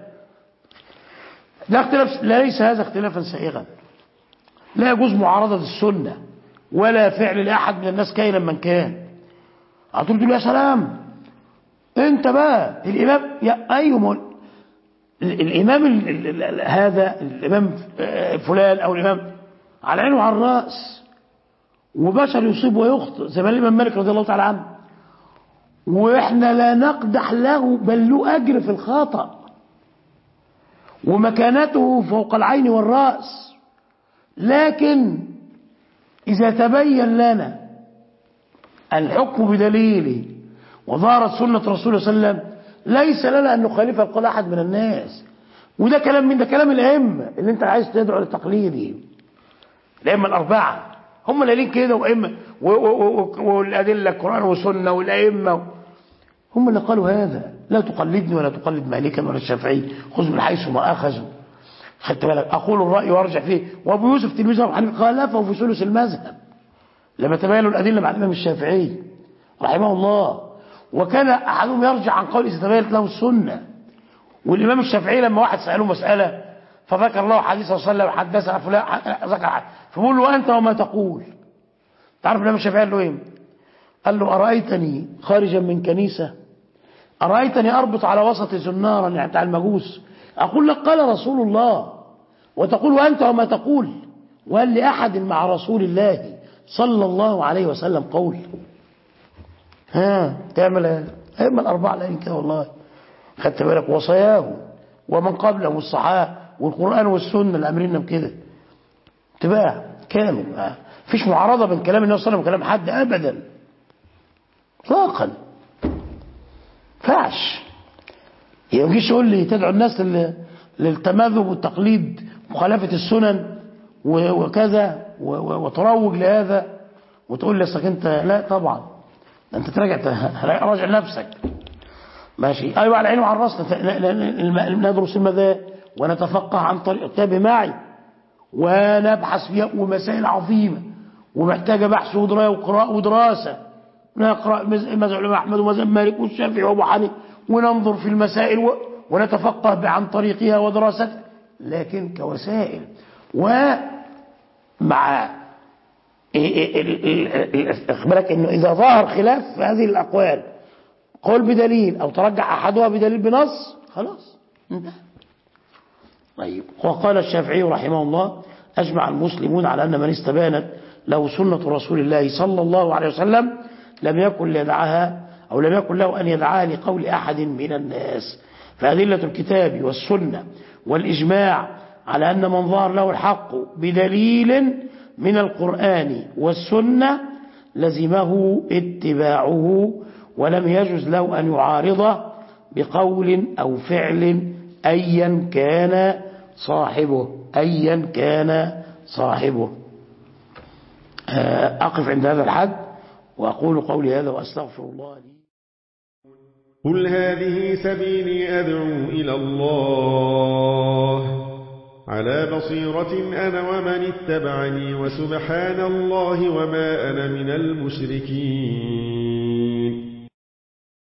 لا اختلاف ليس هذا اختلافا سائغا لا يجوز معارضة السنة ولا فعل لأحد من الناس كائنا من كان هتقول تقول يا سلام انت بقى الإمام يا أيوه ما هو ال- الإمام ال- ال- ال- هذا الإمام آه، فلان أو الإمام على عينه وعلى الرأس وبشر يصيب ويخطئ زي ما الإمام مالك رضي الله تعالى عنه وإحنا لا نقدح له بل له أجر في الخطأ ومكانته فوق العين والرأس لكن إذا تبين لنا الحكم بدليله وظهرت سنة رسول الله صلى الله عليه وسلم ليس لنا أن نخالف القول أحد من الناس وده كلام من ده كلام الأئمة اللي أنت عايز تدعو لتقليده الأئمة الأربعة هم اللي قايلين كده وأئمة و- و- و- والأدلة القرآن والسنة والأئمة هم اللي قالوا هذا لا تقلدني ولا تقلد مالكا ولا الشافعي خذ من حيث ما أخذوا خدت بالك أقول الرأي وأرجع فيه وأبو يوسف تلميذ أبو حنيفة خالفه في ثلث المذهب لما تباينوا الأدلة مع الإمام الشافعي رحمه الله وكان أحدهم يرجع عن قول إذا تبينت له السنة والإمام الشافعي لما واحد سأله مسألة فذكر له حديث صلى الله عليه وسلم حدثنا فلان ذكر حديث فبقول له أنت وما تقول تعرف الإمام الشافعي قال له إيه؟ قال له أرأيتني خارجا من كنيسة أرأيتني أربط على وسط زنارا يعني بتاع المجوس أقول لك قال رسول الله وتقول وأنت وما تقول وهل لأحد مع رسول الله صلى الله عليه وسلم قول ها تعمل ايه هم الأربعة لا كده والله خدت بالك وصاياه ومن قبله والصحابة والقرآن والسنة اللي أمرنا بكده اتباع كامل ما فيش معارضة بين كلام النبي صلى الله عليه وسلم وكلام حد أبدا اطلاقا فعش يعني ما تجيش تقول لي تدعو الناس لل- للتمذهب والتقليد مخالفة السنن و- وكذا و- و- وتروج لهذا وتقول لي اصلك انت لا طبعا ده انت تراجع راجع نفسك ماشي ايوه على العين وعلى الراس نت- ن- ن- ن- ندرس المذاهب ونتفقه عن طريق كتاب معي ونبحث فيها ومسائل عظيمه ومحتاجه بحث ودرايه وقراءه ودراسه نقرا مز- مذهب الامام احمد ومذهب مالك والشافعي وابو حنيفه وننظر في المسائل و- ونتفقه عن طريقها ودراستها لكن كوسائل ومع اخبرك انه اذا ظهر خلاف في هذه الاقوال قول بدليل او ترجع احدها بدليل بنص خلاص انتهى طيب وقال الشافعي رحمه الله اجمع المسلمون على ان من استبانت له سنة رسول الله صلى الله عليه وسلم لم يكن ليدعها او لم يكن له ان يدعها لقول احد من الناس فادلة الكتاب والسنة والاجماع على ان من ظهر له الحق بدليل من القرآن والسنة لزمه اتباعه ولم يجوز له أن يعارضه بقول أو فعل أيا كان صاحبه أيا كان صاحبه أقف عند هذا الحد وأقول قولي هذا وأستغفر الله لي قل هذه سبيلي أدعو إلى الله على بصيرة أنا ومن اتبعني وسبحان الله وما أنا من المشركين